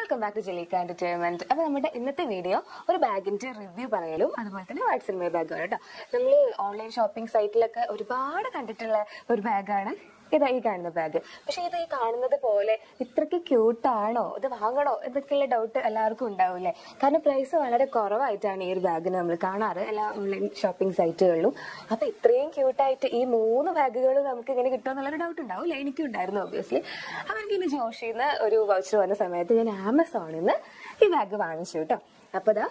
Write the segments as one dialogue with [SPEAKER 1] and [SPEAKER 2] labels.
[SPEAKER 1] Welcome back to Jaleeka entertainment അപ്പൊ നമ്മുടെ ഇന്നത്തെ വീഡിയോ ഒരു ബാഗിന്റെ റിവ്യൂ പറയലും അതുപോലെ തന്നെ വാട്സൽ മൈ ബാഗാണ് കേട്ടോ നമ്മൾ ഓൺലൈൻ ഷോപ്പിംഗ് സൈറ്റിലൊക്കെ ഒരുപാട് കണ്ടിട്ടുള്ള ഒരു ബാഗാണ് ഇതാ ഈ കാണുന്ന ബാഗ് പക്ഷെ ഇത് ഈ കാണുന്നത് പോലെ ഇത്രയ്ക്ക് ക്യൂട്ടാണോ ഇത് വാങ്ങണോ എന്നൊക്കെയുള്ള ഡൗട്ട് എല്ലാവർക്കും ഉണ്ടാവില്ലേ കാരണം പ്രൈസ് വളരെ കുറവായിട്ടാണ് ഈ ഒരു ബാഗിന് നമ്മൾ കാണാറ് എല്ലാ ഓൺലൈൻ ഷോപ്പിംഗ് സൈറ്റുകളിലും അപ്പൊ ഇത്രയും ക്യൂട്ടായിട്ട് ഈ മൂന്ന് ബാഗുകൾ നമുക്ക് ഇങ്ങനെ കിട്ടുമെന്നുള്ളൊരു ഡൗട്ട് ഉണ്ടാവും അല്ലെ എനിക്കും ഉണ്ടായിരുന്നു ഒബ്വിയസ്ലി അപ്പൊ എനിക്ക് ഇന്ന് ജോഷിന്ന് ഒരു വൗച്ചർ വന്ന സമയത്ത് ഞാൻ ആമസോണിൽ നിന്ന് ഈ ബാഗ് വാങ്ങിച്ചു കേട്ടോ അപ്പൊ ദാ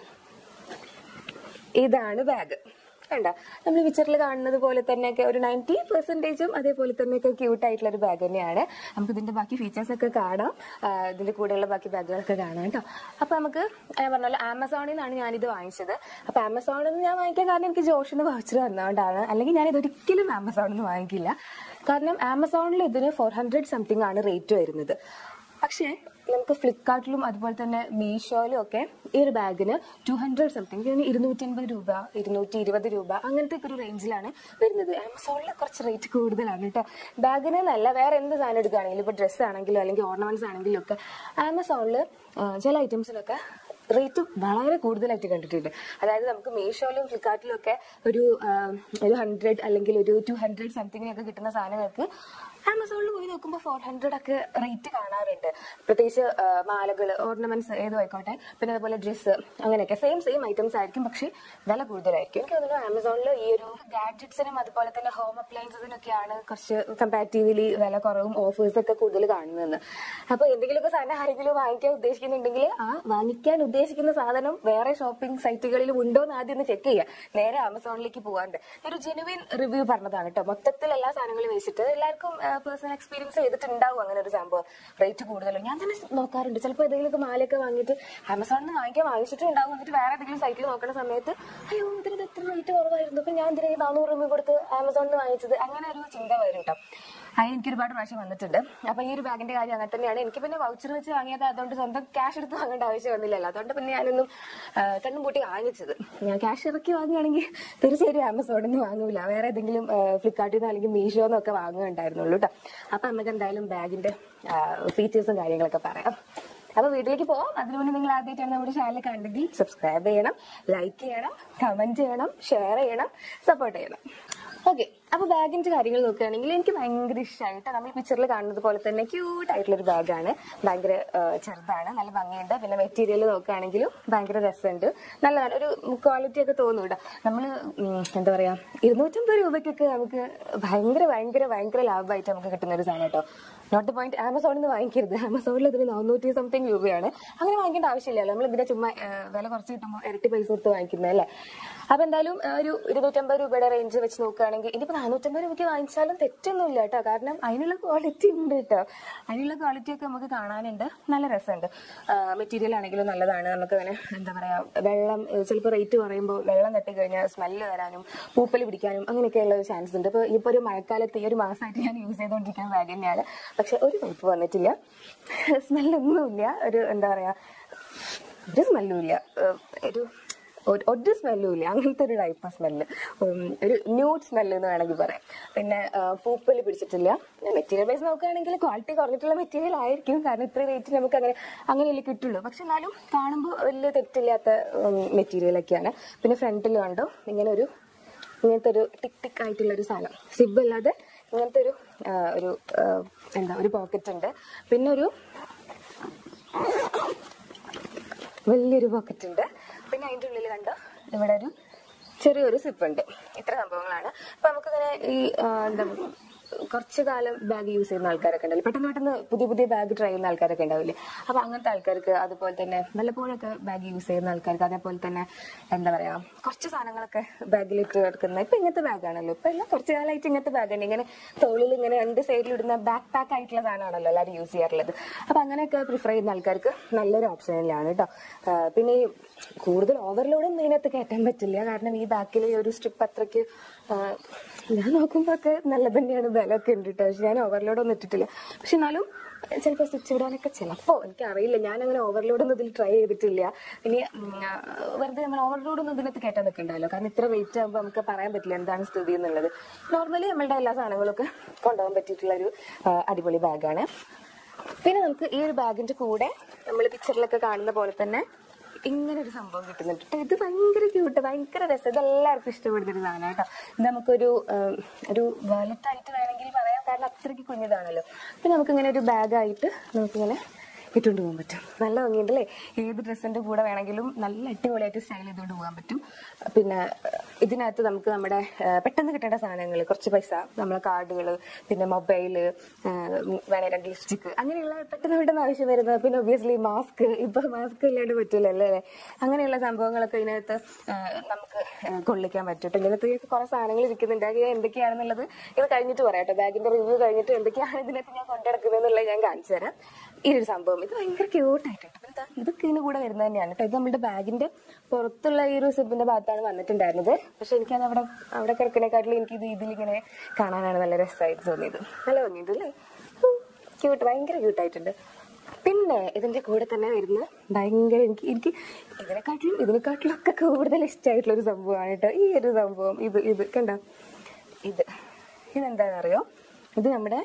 [SPEAKER 1] ഇതാണ് ബാഗ് കണ്ട നമ്മൾ പിക്ചറിൽ കാണുന്നത് പോലെ തന്നെയൊക്കെ ഒരു നയൻറ്റി പെർസെന്റേജും അതേപോലെ തന്നെയൊക്കെ ക്യൂട്ട് ആയിട്ടുള്ള ഒരു ബാഗ് തന്നെയാണ് നമുക്ക് ഇതിന്റെ ബാക്കി ഫീച്ചേഴ്സ് ഒക്കെ കാണാം ആ, ഇതിന്റെ കൂടെയുള്ള ബാക്കി ബാഗുകളൊക്കെ കാണാം കേട്ടോ അപ്പൊ നമുക്ക് ഞാൻ പറഞ്ഞല്ലോ ആമസോണിൽ നിന്നാണ് ഞാനിത് വാങ്ങിച്ചത് അപ്പൊ ആമസോണിൽ നിന്ന് ഞാൻ വാങ്ങിക്കാൻ കാരണം എനിക്ക് ജോഷിന്ന് വൗച്ചർ വന്നതുകൊണ്ടാണ് അല്ലെങ്കിൽ ഞാൻ ഇതൊരിക്കലും ആമസോണിൽ നിന്ന് വാങ്ങിക്കില്ല കാരണം ആമസോണിൽ ഇതിന് ഫോർ ഹൺഡ്രഡ് സംതിങ് ആണ് റേറ്റ് വരുന്നത് പക്ഷേ നമുക്ക് ഫ്ലിപ്കാർട്ടിലും അതുപോലെ തന്നെ മീഷോയിലും ഒക്കെ ഈ ഒരു ബാഗിന് ടു ഹൺഡ്രഡ് സംതിങ് ഇരുന്നൂറ്റി അൻപത് രൂപ ഇരുന്നൂറ്റി ഇരുപത് രൂപ അങ്ങനത്തെ ഒക്കെ ഒരു റേഞ്ചിലാണ് വരുന്നത് ആമസോണിൽ കുറച്ച് റേറ്റ് കൂടുതലാണ് കേട്ടോ ബാഗിന് നല്ല വേറെ എന്ത് സാധനം എടുക്കുകയാണെങ്കിലും ഇപ്പോൾ ഡ്രസ്സ് ആണെങ്കിലും അല്ലെങ്കിൽ ഓർണമെന്റ്സ് ആണെങ്കിലും ഒക്കെ ആമസോണിൽ ചില ഐറ്റംസിലൊക്കെ റേറ്റ് വളരെ കൂടുതലായിട്ട് കണ്ടിട്ടുണ്ട് അതായത് നമുക്ക് മീഷോയിലും ഫ്ലിപ്കാർട്ടിലും ഒക്കെ ഒരു ആ, ഒരു ഹൺഡ്രഡ് അല്ലെങ്കിൽ ഒരു ടു ഹൺഡ്രഡ് സംതിങ്ങിനൊക്കെ കിട്ടുന്ന സാധനങ്ങൾക്ക് ആമസോണിൽ പോയി നോക്കുമ്പോൾ ഫോർ ഹൺഡ്രഡ് ഒക്കെ റേറ്റ് കാണാറുണ്ട് പ്രത്യേകിച്ച് മാലകൾ ഓർണമെന്റ്സ് ഏതോ ആയിക്കോട്ടെ പിന്നെ അതുപോലെ ഡ്രസ്സ് അങ്ങനെയൊക്കെ സെയിം സെയിം ഐറ്റംസ് ആയിരിക്കും പക്ഷേ വില കൂടുതലായിരിക്കും എനിക്ക് തോന്നുന്നു ആമസോണിൽ ഈ ഒരു ഗാഡ്ജറ്റ്സിനും അതുപോലെ തന്നെ ഹോം അപ്ലയൻസസിനൊക്കെയാണ് കുറച്ച് കമ്പാരിറ്റീവ്ലി വില കുറവും ഓഫേഴ്സ് ഒക്കെ കൂടുതൽ കാണുന്നത് അപ്പൊ എന്തെങ്കിലുമൊക്കെ സാധനം ആരെങ്കിലും വാങ്ങിക്കാൻ ഉദ്ദേശിക്കുന്നുണ്ടെങ്കിൽ ആ വാങ്ങിക്കാൻ ഉദ്ദേശിക്കുന്ന സാധനം വേറെ ഷോപ്പിംഗ് സൈറ്റുകളിലും ഉണ്ടോ എന്ന് ആദ്യം ഒന്ന് ചെക്ക് ചെയ്യുക നേരെ ആമസോണിലേക്ക് പോകാണ്ട് ഒരു ജെനുവിൻ റിവ്യൂ പറഞ്ഞതാണ് കേട്ടോ മൊത്തത്തിൽ എല്ലാ സാധനങ്ങളും വെച്ചിട്ട് എല്ലാവർക്കും പേഴ്സണൽ എക്സ്പീരിയൻസ് ചെയ്തിട്ടുണ്ടാവും അങ്ങനെ ഒരു സംഭവം റേറ്റ് കൂടുതലും ഞാൻ തന്നെ നോക്കാറുണ്ട് ചിലപ്പോൾ ഏതെങ്കിലുമൊക്കെ മാലയൊക്കെ വാങ്ങിയിട്ട് ആമസോണിൽ നിന്ന് വാങ്ങിക്കാൻ വാങ്ങിച്ചിട്ടുണ്ടാവും എന്നിട്ട് വേറെ ഏതെങ്കിലും സൈറ്റിൽ നോക്കുന്ന സമയത്ത് അയ്യോ ഇതിന് എത്ര റേറ്റ് കുറവായിരുന്നു അപ്പൊ ഞാൻ ഇതിന് നാനൂറ് രൂപ കൊടുത്ത് ആമസോണിൽ നിന്ന് വാങ്ങിച്ചത് അങ്ങനെ ഒരു ചിന്ത വരും കേട്ടോ അത് എനിക്ക് ഒരുപാട് പ്രാവശ്യം വന്നിട്ടുണ്ട് അപ്പൊ ഈ ഒരു ബാഗിന്റെ കാര്യം അങ്ങനെ തന്നെയാണ് എനിക്ക് പിന്നെ വൗച്ചർ വെച്ച് വാങ്ങിയത് അതുകൊണ്ട് സ്വന്തം ക്യാഷ് എടുത്ത് വാങ്ങേണ്ട ആവശ്യം വന്നില്ലല്ലോ അതുകൊണ്ട് പിന്നെ ഞാനൊന്നും ആ, കണ്ണും പൂട്ടി വാങ്ങിച്ചത് ഞാൻ ക്യാഷ് ഇറക്കി വാങ്ങുകയാണെങ്കിൽ തീർച്ചയായിട്ടും ആമസോണിൽ നിന്ന് വാങ്ങൂല വേറെ ഏതെങ്കിലും ഫ്ലിപ്കാർട്ടിൽ നിന്ന് അല്ലെങ്കിൽ മീഷോന്നോ ഒക്കെ വാങ്ങുകയുണ്ടായിരുന്നുള്ളൂ കേട്ടോ അപ്പൊ നമുക്ക് എന്തായാലും ബാഗിന്റെ ഫീച്ചേഴ്സും കാര്യങ്ങളൊക്കെ പറയാം അപ്പൊ വീട്ടിലേക്ക് പോവാം അതിനു മുന്നേ നിങ്ങൾ ആദ്യമായിട്ടാണ് നമ്മുടെ ചാനൽ കണ്ടെങ്കിൽ സബ്സ്ക്രൈബ് ചെയ്യണം ലൈക്ക് ചെയ്യണം കമന്റ് ചെയ്യണം ഷെയർ ചെയ്യണം സപ്പോർട്ട് ചെയ്യണം ഓക്കെ അപ്പൊ ബാഗിന്റെ കാര്യങ്ങൾ നോക്കുകയാണെങ്കിൽ എനിക്ക് ഭയങ്കര ഇഷ്ടമായിട്ട് നമ്മൾ പിക്ചറിൽ കാണുന്നത് പോലെ തന്നെ ക്യൂട്ട് ആയിട്ടുള്ള ഒരു ബാഗാണ് ഭയങ്കര ആ, ചെറുതാണ് നല്ല ഭംഗിയുണ്ട് പിന്നെ മെറ്റീരിയൽ നോക്കുകയാണെങ്കിലും ഭയങ്കര രസമുണ്ട് നല്ലതാണ് ഒരു ക്വാളിറ്റി ഒക്കെ തോന്നൂട്ടോ നമ്മള് ഉം, എന്താ പറയാ ഇരുന്നൂറ്റമ്പത് രൂപയ്ക്കൊക്കെ നമുക്ക് ഭയങ്കര ഭയങ്കര ഭയങ്കര ലാഭമായിട്ട് നമുക്ക് കിട്ടുന്ന ഒരു സാധനം കേട്ടോ നോട്ട് പോയിന്റ് ആമസോണിൽ നിന്ന് വാങ്ങിക്കരുത് ആമസോണിൽ ഇതിന് നാനൂറ്റി സംതിങ് രൂപയാണ് അങ്ങനെ വാങ്ങിക്കേണ്ട ആവശ്യമില്ലല്ലോ നമ്മൾ ഇതിനെ ചുമ്മാ ആ, വില കുറച്ച് കിട്ടുമ്പോൾ ഇരട്ടി പൈസ കൊടുത്ത് വാങ്ങിക്കുന്നത് അല്ലേ അപ്പൊ എന്തായാലും ആ, ഒരു ഇരുന്നൂറ്റമ്പത് രൂപയുടെ റേഞ്ച് വെച്ച് നോക്കുകയാണെങ്കിൽ ഇനിയിപ്പോ നാനൂറ്റമ്പത് രൂപയ്ക്ക് വാങ്ങിച്ചാലും തെറ്റൊന്നുമില്ല കേട്ടോ കാരണം അതിനുള്ള ക്വാളിറ്റി ഉണ്ട് കേട്ടോ അതിനുള്ള ക്വാളിറ്റി ഒക്കെ നമുക്ക് കാണാനുണ്ട് നല്ല രസമുണ്ട് മെറ്റീരിയൽ ആണെങ്കിലും നല്ലതാണ് നമുക്ക് അങ്ങനെ എന്താ പറയാ വെള്ളം ചിലപ്പോൾ റേറ്റ് പറയുമ്പോൾ വെള്ളം തട്ടി കഴിഞ്ഞാൽ സ്മെല്ല് വരാനും പൂപ്പൽ പിടിക്കാനും അങ്ങനെയൊക്കെയുള്ള ഒരു ചാൻസ് ഉണ്ട് ഇപ്പൊ ഇപ്പൊ ഒരു മഴക്കാലത്ത് ഈ ഒരു മാസമായിട്ട് ഞാൻ യൂസ് ചെയ്തുകൊണ്ടിരിക്കുന്ന ബാഗ് തന്നെയാണ് പക്ഷെ ഒരു കുഴപ്പം വന്നിട്ടില്ല സ്മെല്ലൊന്നുമില്ല ഒരു എന്താ പറയാ ഒരു സ്മെല്ലും ഇല്ല ഏഹ് ഒരു ഒരു- ഒരു സ്മെല്ലും ഇല്ല അങ്ങനത്തെ ഒരു ടൈപ്പ് സ്മെല്ല് ഒരു ന്യൂഡ് സ്മെല്ല് എന്ന് വേണമെങ്കിൽ പറയാം പിന്നെ പൂപ്പല് പിടിച്ചിട്ടില്ല മെറ്റീരിയൽ ബേസ് നോക്കുകയാണെങ്കിൽ ക്വാളിറ്റി കുറഞ്ഞിട്ടുള്ള മെറ്റീരിയൽ ആയിരിക്കും കാരണം ഇത്ര റേറ്റ് നമുക്ക് അങ്ങനെ അങ്ങനെയല്ലേ കിട്ടുള്ളൂ പക്ഷെ എന്നാലും കാണുമ്പോൾ വലിയ തെറ്റില്ലാത്ത മെറ്റീരിയൽ ഒക്കെയാണ് പിന്നെ ഫ്രണ്ടിൽ കണ്ടോ ഇങ്ങനെ ഒരു ഇങ്ങനത്തെ ഒരു ടിക് ടിക് ആയിട്ടുള്ള ഒരു സാധനം സിബ് അല്ലാതെ ഇങ്ങനത്തെ ഒരു ആ, ഒരു ആ, എന്താ ഒരു പോക്കറ്റ് ഉണ്ട് പിന്നെ ഒരു വലിയൊരു പോക്കറ്റ് ഉണ്ട് പിന്നെ അതിന്റെ ഉള്ളിൽ കണ്ടോ ഇവിടെ ഒരു ചെറിയൊരു സിപ്പ് ഉണ്ട് ഇത്ര സംഭവങ്ങളാണ് അപ്പൊ നമുക്കിങ്ങനെ ഈ ആ, എന്താ കുറച്ചു കാലം ബാഗ് യൂസ് ചെയ്യുന്ന ആൾക്കാരൊക്കെ ഉണ്ടാവില്ല പെട്ടെന്ന് പെട്ടെന്ന് പുതിയ പുതിയ ബാഗ് ട്രൈ ചെയ്യുന്ന ആൾക്കാരൊക്കെ ഉണ്ടാവില്ലേ അപ്പൊ അങ്ങനത്തെ ആൾക്കാർക്ക് അതുപോലെ തന്നെ വല്ലപ്പോഴൊക്കെ ബാഗ് യൂസ് ചെയ്യുന്ന ആൾക്കാർക്ക് അതേപോലെ തന്നെ എന്താ പറയാ കുറച്ച് സാധനങ്ങളൊക്കെ ബാഗിലിട്ട് കിടക്കുന്ന ഇപ്പൊ ഇങ്ങനത്തെ ബാഗാണല്ലോ ഇപ്പൊ എല്ലാം കുറച്ച് കാലമായിട്ട് ഇങ്ങനത്തെ ബാഗ് തന്നെ ഇങ്ങനെ തോളിൽ ഇങ്ങനെ രണ്ട് സൈഡിൽ ഇടുന്ന ബാക്ക് പാക്ക് ആയിട്ടുള്ള സാധനമാണല്ലോ എല്ലാവരും യൂസ് ചെയ്യാറുള്ളത് അപ്പൊ അങ്ങനെയൊക്കെ പ്രിഫർ ചെയ്യുന്ന ആൾക്കാർക്ക് നല്ലൊരു ഓപ്ഷൻ തന്നെയാണ് കേട്ടോ ആ, പിന്നെ ഈ കൂടുതൽ ഓവർലോഡൊന്നും ഇതിനകത്ത് കയറ്റാൻ പറ്റില്ല കാരണം ഈ ബാക്കിൽ ഒരു സ്ട്രിപ്പ് അത്രയ്ക്ക് ആ, ഞാൻ നോക്കുമ്പോ ഒക്കെ നല്ല തന്നെയാണ് ബലമൊക്കെ ഉണ്ട് കേട്ടോ പക്ഷെ ഞാൻ ഓവർലോഡ് ഒന്നും ഇട്ടിട്ടില്ല പക്ഷെ എന്നാലും ചിലപ്പോൾ സ്റ്റിച്ച് ഇടാനൊക്കെ ചിലപ്പോ എനിക്ക് അറിയില്ല ഞാൻ അങ്ങനെ ഓവർലോഡ് ഒന്നും ഇതിൽ ട്രൈ ചെയ്തിട്ടില്ല ഇനി ഉം, ആ, വെറുതെ നമ്മൾ ഓവർലോഡ് ഒന്നും ഇതിനകത്ത് കയറ്റാൻ നിൽക്കണ്ടല്ലോ കാരണം ഇത്ര വെയിറ്റ് ആകുമ്പോൾ നമുക്ക് പറയാൻ പറ്റില്ല എന്താണ് സ്ഥിതി എന്നുള്ളത് നോർമലി നമ്മളുടെ എല്ലാ സാധനങ്ങളൊക്കെ കൊണ്ടുപോകാൻ പറ്റിയിട്ടുള്ള ഒരു ആ, അടിപൊളി ബാഗാണ് പിന്നെ നമുക്ക് ഈ ഒരു ബാഗിന്റെ കൂടെ നമ്മൾ പിക്ചറിലൊക്കെ കാണുന്ന പോലെ തന്നെ ഇങ്ങനെ ഒരു സംഭവം കിട്ടുന്നുണ്ട് ട്ടോ. ഇത് ഭയങ്കര ക്യൂട്ട് ഭയങ്കര രസം ഇത് എല്ലാവർക്കും ഇഷ്ടപ്പെടുന്ന ഒരു സാധനം കേട്ടോ ഇത് നമുക്കൊരു ഉം, ഒരു വാലറ്റ് ആയിട്ട് വേണമെങ്കിൽ പറയാം കാരണം അത്രയ്ക്ക് കുഞ്ഞിതാണല്ലോ പിന്നെ നമുക്ക് ഇങ്ങനെ ഒരു ബാഗായിട്ട് നമുക്കിങ്ങനെ ഇട്ടുകൊണ്ട് പോകാൻ പറ്റും നല്ല ഭംഗിയുണ്ട് അല്ലേ ഏത് ഡ്രസ്സിന്റെ കൂടെ വേണമെങ്കിലും നല്ല അടിപൊളിയായിട്ട് സ്റ്റൈൽ ചെയ്തുകൊണ്ട് പോകാൻ പറ്റും പിന്നെ ഏഹ്, ഇതിനകത്ത് നമുക്ക് നമ്മുടെ ഏഹ്, പെട്ടെന്ന് കിട്ടേണ്ട സാധനങ്ങൾ കുറച്ച് പൈസ നമ്മളെ കാർഡുകൾ പിന്നെ മൊബൈല് വേണേ രണ്ട് ലിപ്സ്റ്റിക്ക് അങ്ങനെയുള്ള പെട്ടെന്ന് പെട്ടെന്ന് ആവശ്യം വരുന്നത് പിന്നെ ഒബിയസ്ലി മാസ്ക് ഇപ്പൊ മാസ്ക് ഇല്ലാണ്ട് പറ്റില്ലല്ലോ അല്ലേ അങ്ങനെയുള്ള സംഭവങ്ങളൊക്കെ ഇതിനകത്ത് ഏഹ്, നമുക്ക് ഏഹ്, കൊള്ളിക്കാൻ പറ്റും കേട്ടോ ഇതിനകത്ത് കുറെ സാധനങ്ങൾ ഇരിക്കുന്നുണ്ട് അത് എന്തൊക്കെയാണെന്നുള്ളത് ഇത് കഴിഞ്ഞിട്ട് പറയാം കേട്ടോ ബാഗിന്റെ റിവ്യൂ കഴിഞ്ഞിട്ട് എന്തൊക്കെയാണ് ഇതിനകത്ത് ഞാൻ കൊണ്ടെടുക്കുന്നത് എന്നുള്ളത് ഞാൻ കാണിച്ചു തരാം ഈ ഒരു സംഭവം ഇത് ഭയങ്കര ക്യൂട്ടായിട്ട് എന്താ ഇതൊക്കെ ഇതിന് കൂടെ വരുന്നത് തന്നെയാണ് കേട്ടോ ഇത് നമ്മുടെ ബാഗിന്റെ പുറത്തുള്ള ഈ ഒരു സിബിന്റെ ഭാഗത്താണ് വന്നിട്ടുണ്ടായിരുന്നത് പക്ഷെ എനിക്കത് അവിടെ അവിടെ കിടക്കണേക്കാട്ടിലും എനിക്ക് ഇത് ഇതിലിങ്ങനെ കാണാനാണ് നല്ല രസമായിട്ട് തോന്നിയത് നല്ല ഭംഗിയുണ്ട് അല്ലേ ക്യൂട്ട് ഭയങ്കര ക്യൂട്ടായിട്ടുണ്ട് പിന്നെ ഇതിന്റെ കൂടെ തന്നെ വരുന്ന ഭയങ്കര എനിക്ക് എനിക്ക് ഇതിനെക്കാട്ടിലും ഇതിനെക്കാട്ടിലും ഒക്കെ കൂടുതൽ ഇഷ്ടമായിട്ടുള്ള ഒരു സംഭവമാണ് കേട്ടോ ഈ ഒരു സംഭവം ഇത് ഇത് കണ്ടോ ഇത് ഇതെന്താണെന്നറിയോ ഇത് നമ്മുടെ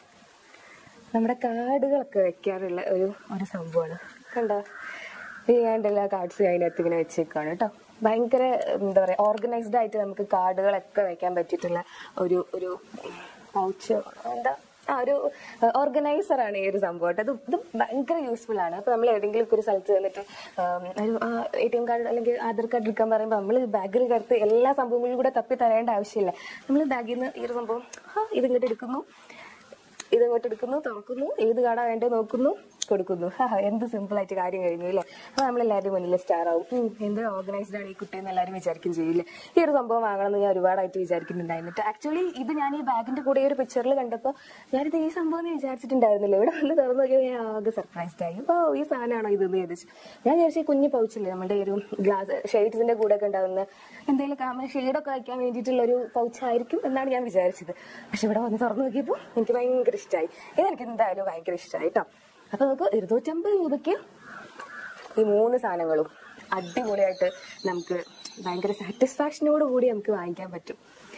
[SPEAKER 1] നമ്മുടെ കാർഡുകളൊക്കെ വെക്കാറുള്ള ഒരു ഒരു സംഭവമാണ് കണ്ടോ ഇത് ഞാൻ എല്ലാ കാർഡ്സും അതിനകത്ത് ഇങ്ങനെ വെച്ചേക്കാണ് കേട്ടോ ഭയങ്കര എന്താ പറയാ ഓർഗനൈസ്ഡ് ആയിട്ട് നമുക്ക് കാർഡുകളൊക്കെ വെക്കാൻ പറ്റിയിട്ടുള്ള ഒരു ഒരു പൗച്ച് എന്താ ആ ഒരു ഓർഗനൈസർ ആണ് ഈ ഒരു സംഭവം കേട്ടോ ഇത് ഇത് ഭയങ്കര യൂസ്ഫുൾ ആണ് അപ്പൊ നമ്മൾ ഏതെങ്കിലും ഒക്കെ ഒരു സ്ഥലത്ത് വന്നിട്ട് ഒരു എ ടി എം കാർഡ് അല്ലെങ്കിൽ ആധാർ കാർഡ് എടുക്കാൻ പറയുമ്പോൾ നമ്മൾ ബാഗിൽ കറുത്ത് എല്ലാ സംഭവങ്ങളും കൂടെ തപ്പി തരേണ്ട ആവശ്യമില്ല നമ്മൾ ബാഗിൽ നിന്ന് ഈ ഒരു സംഭവം ആ ഇതിങ്ങോട്ട് എടുക്കുന്നു ഇതങ്ങോട്ട് എടുക്കുന്നു തുറക്കുന്നു ഏത് കാർഡാ വേണ്ടത് നോക്കുന്നു കൊടുക്കുന്നു ഹാ എന്ത് സിമ്പിൾ ആയിട്ട് കാര്യം കഴിഞ്ഞു അല്ലേ അപ്പൊ നമ്മളെല്ലാവരും മുന്നിൽ സ്റ്റാർ ആവും ഉം, എന്ത് ഓർഗനൈസ്ഡ് ആണ് ഈ കുട്ടി എന്ന് എല്ലാവരും വിചാരിക്കും ചെയ്യില്ലേ ഈ ഒരു സംഭവം വാങ്ങണമെന്ന് ഞാൻ ഒരുപാടായിട്ട് വിചാരിക്കുന്നുണ്ടായിരുന്നിട്ട് ആക്ച്വലി ഇത് ഞാൻ ഈ ബാഗിന്റെ കൂടെ ഈ ഒരു പിക്ചറിൽ കണ്ടപ്പോൾ ഞാനിത് ഈ സംഭവം എന്ന് വിചാരിച്ചിട്ടുണ്ടായിരുന്നില്ല ഇവിടെ വന്ന് തുറന്നു നോക്കിയപ്പോൾ ഞാൻ ആകെ സർപ്രൈസ്ഡ് ആയി ഓ ഈ സാധനമാണോ ഇതെന്ന് ചോദിച്ചു ഞാൻ വിചാരിച്ചു ഈ കുഞ്ഞു പൗച്ചില്ലേ നമ്മുടെ ഈ ഒരു ഗ്ലാസ് ഷെയ്ഡ്സിന്റെ കൂടെ ഒക്കെ ഉണ്ടാകുന്ന എന്തെങ്കിലും കാമ ഷെയ്ഡൊക്കെ വയ്ക്കാൻ വേണ്ടിയിട്ടുള്ള ഒരു പൗച്ചായിരിക്കും എന്നാണ് ഞാൻ വിചാരിച്ചത് പക്ഷെ ഇവിടെ വന്ന് തുറന്നു നോക്കിയപ്പോൾ എനിക്ക് ഭയങ്കര ഇഷ്ടമായി ഇതെനിക്ക് എന്തായാലും ഭയങ്കര ഇഷ്ടമായി കേട്ടോ അപ്പൊ നമുക്ക് ഇരുന്നൂറ്റമ്പത് രൂപയ്ക്ക് ഈ മൂന്ന് സാധനങ്ങളും അടിപൊളിയായിട്ട് നമുക്ക് ഭയങ്കര സാറ്റിസ്ഫാക്ഷനോട് കൂടി നമുക്ക് വാങ്ങിക്കാൻ പറ്റും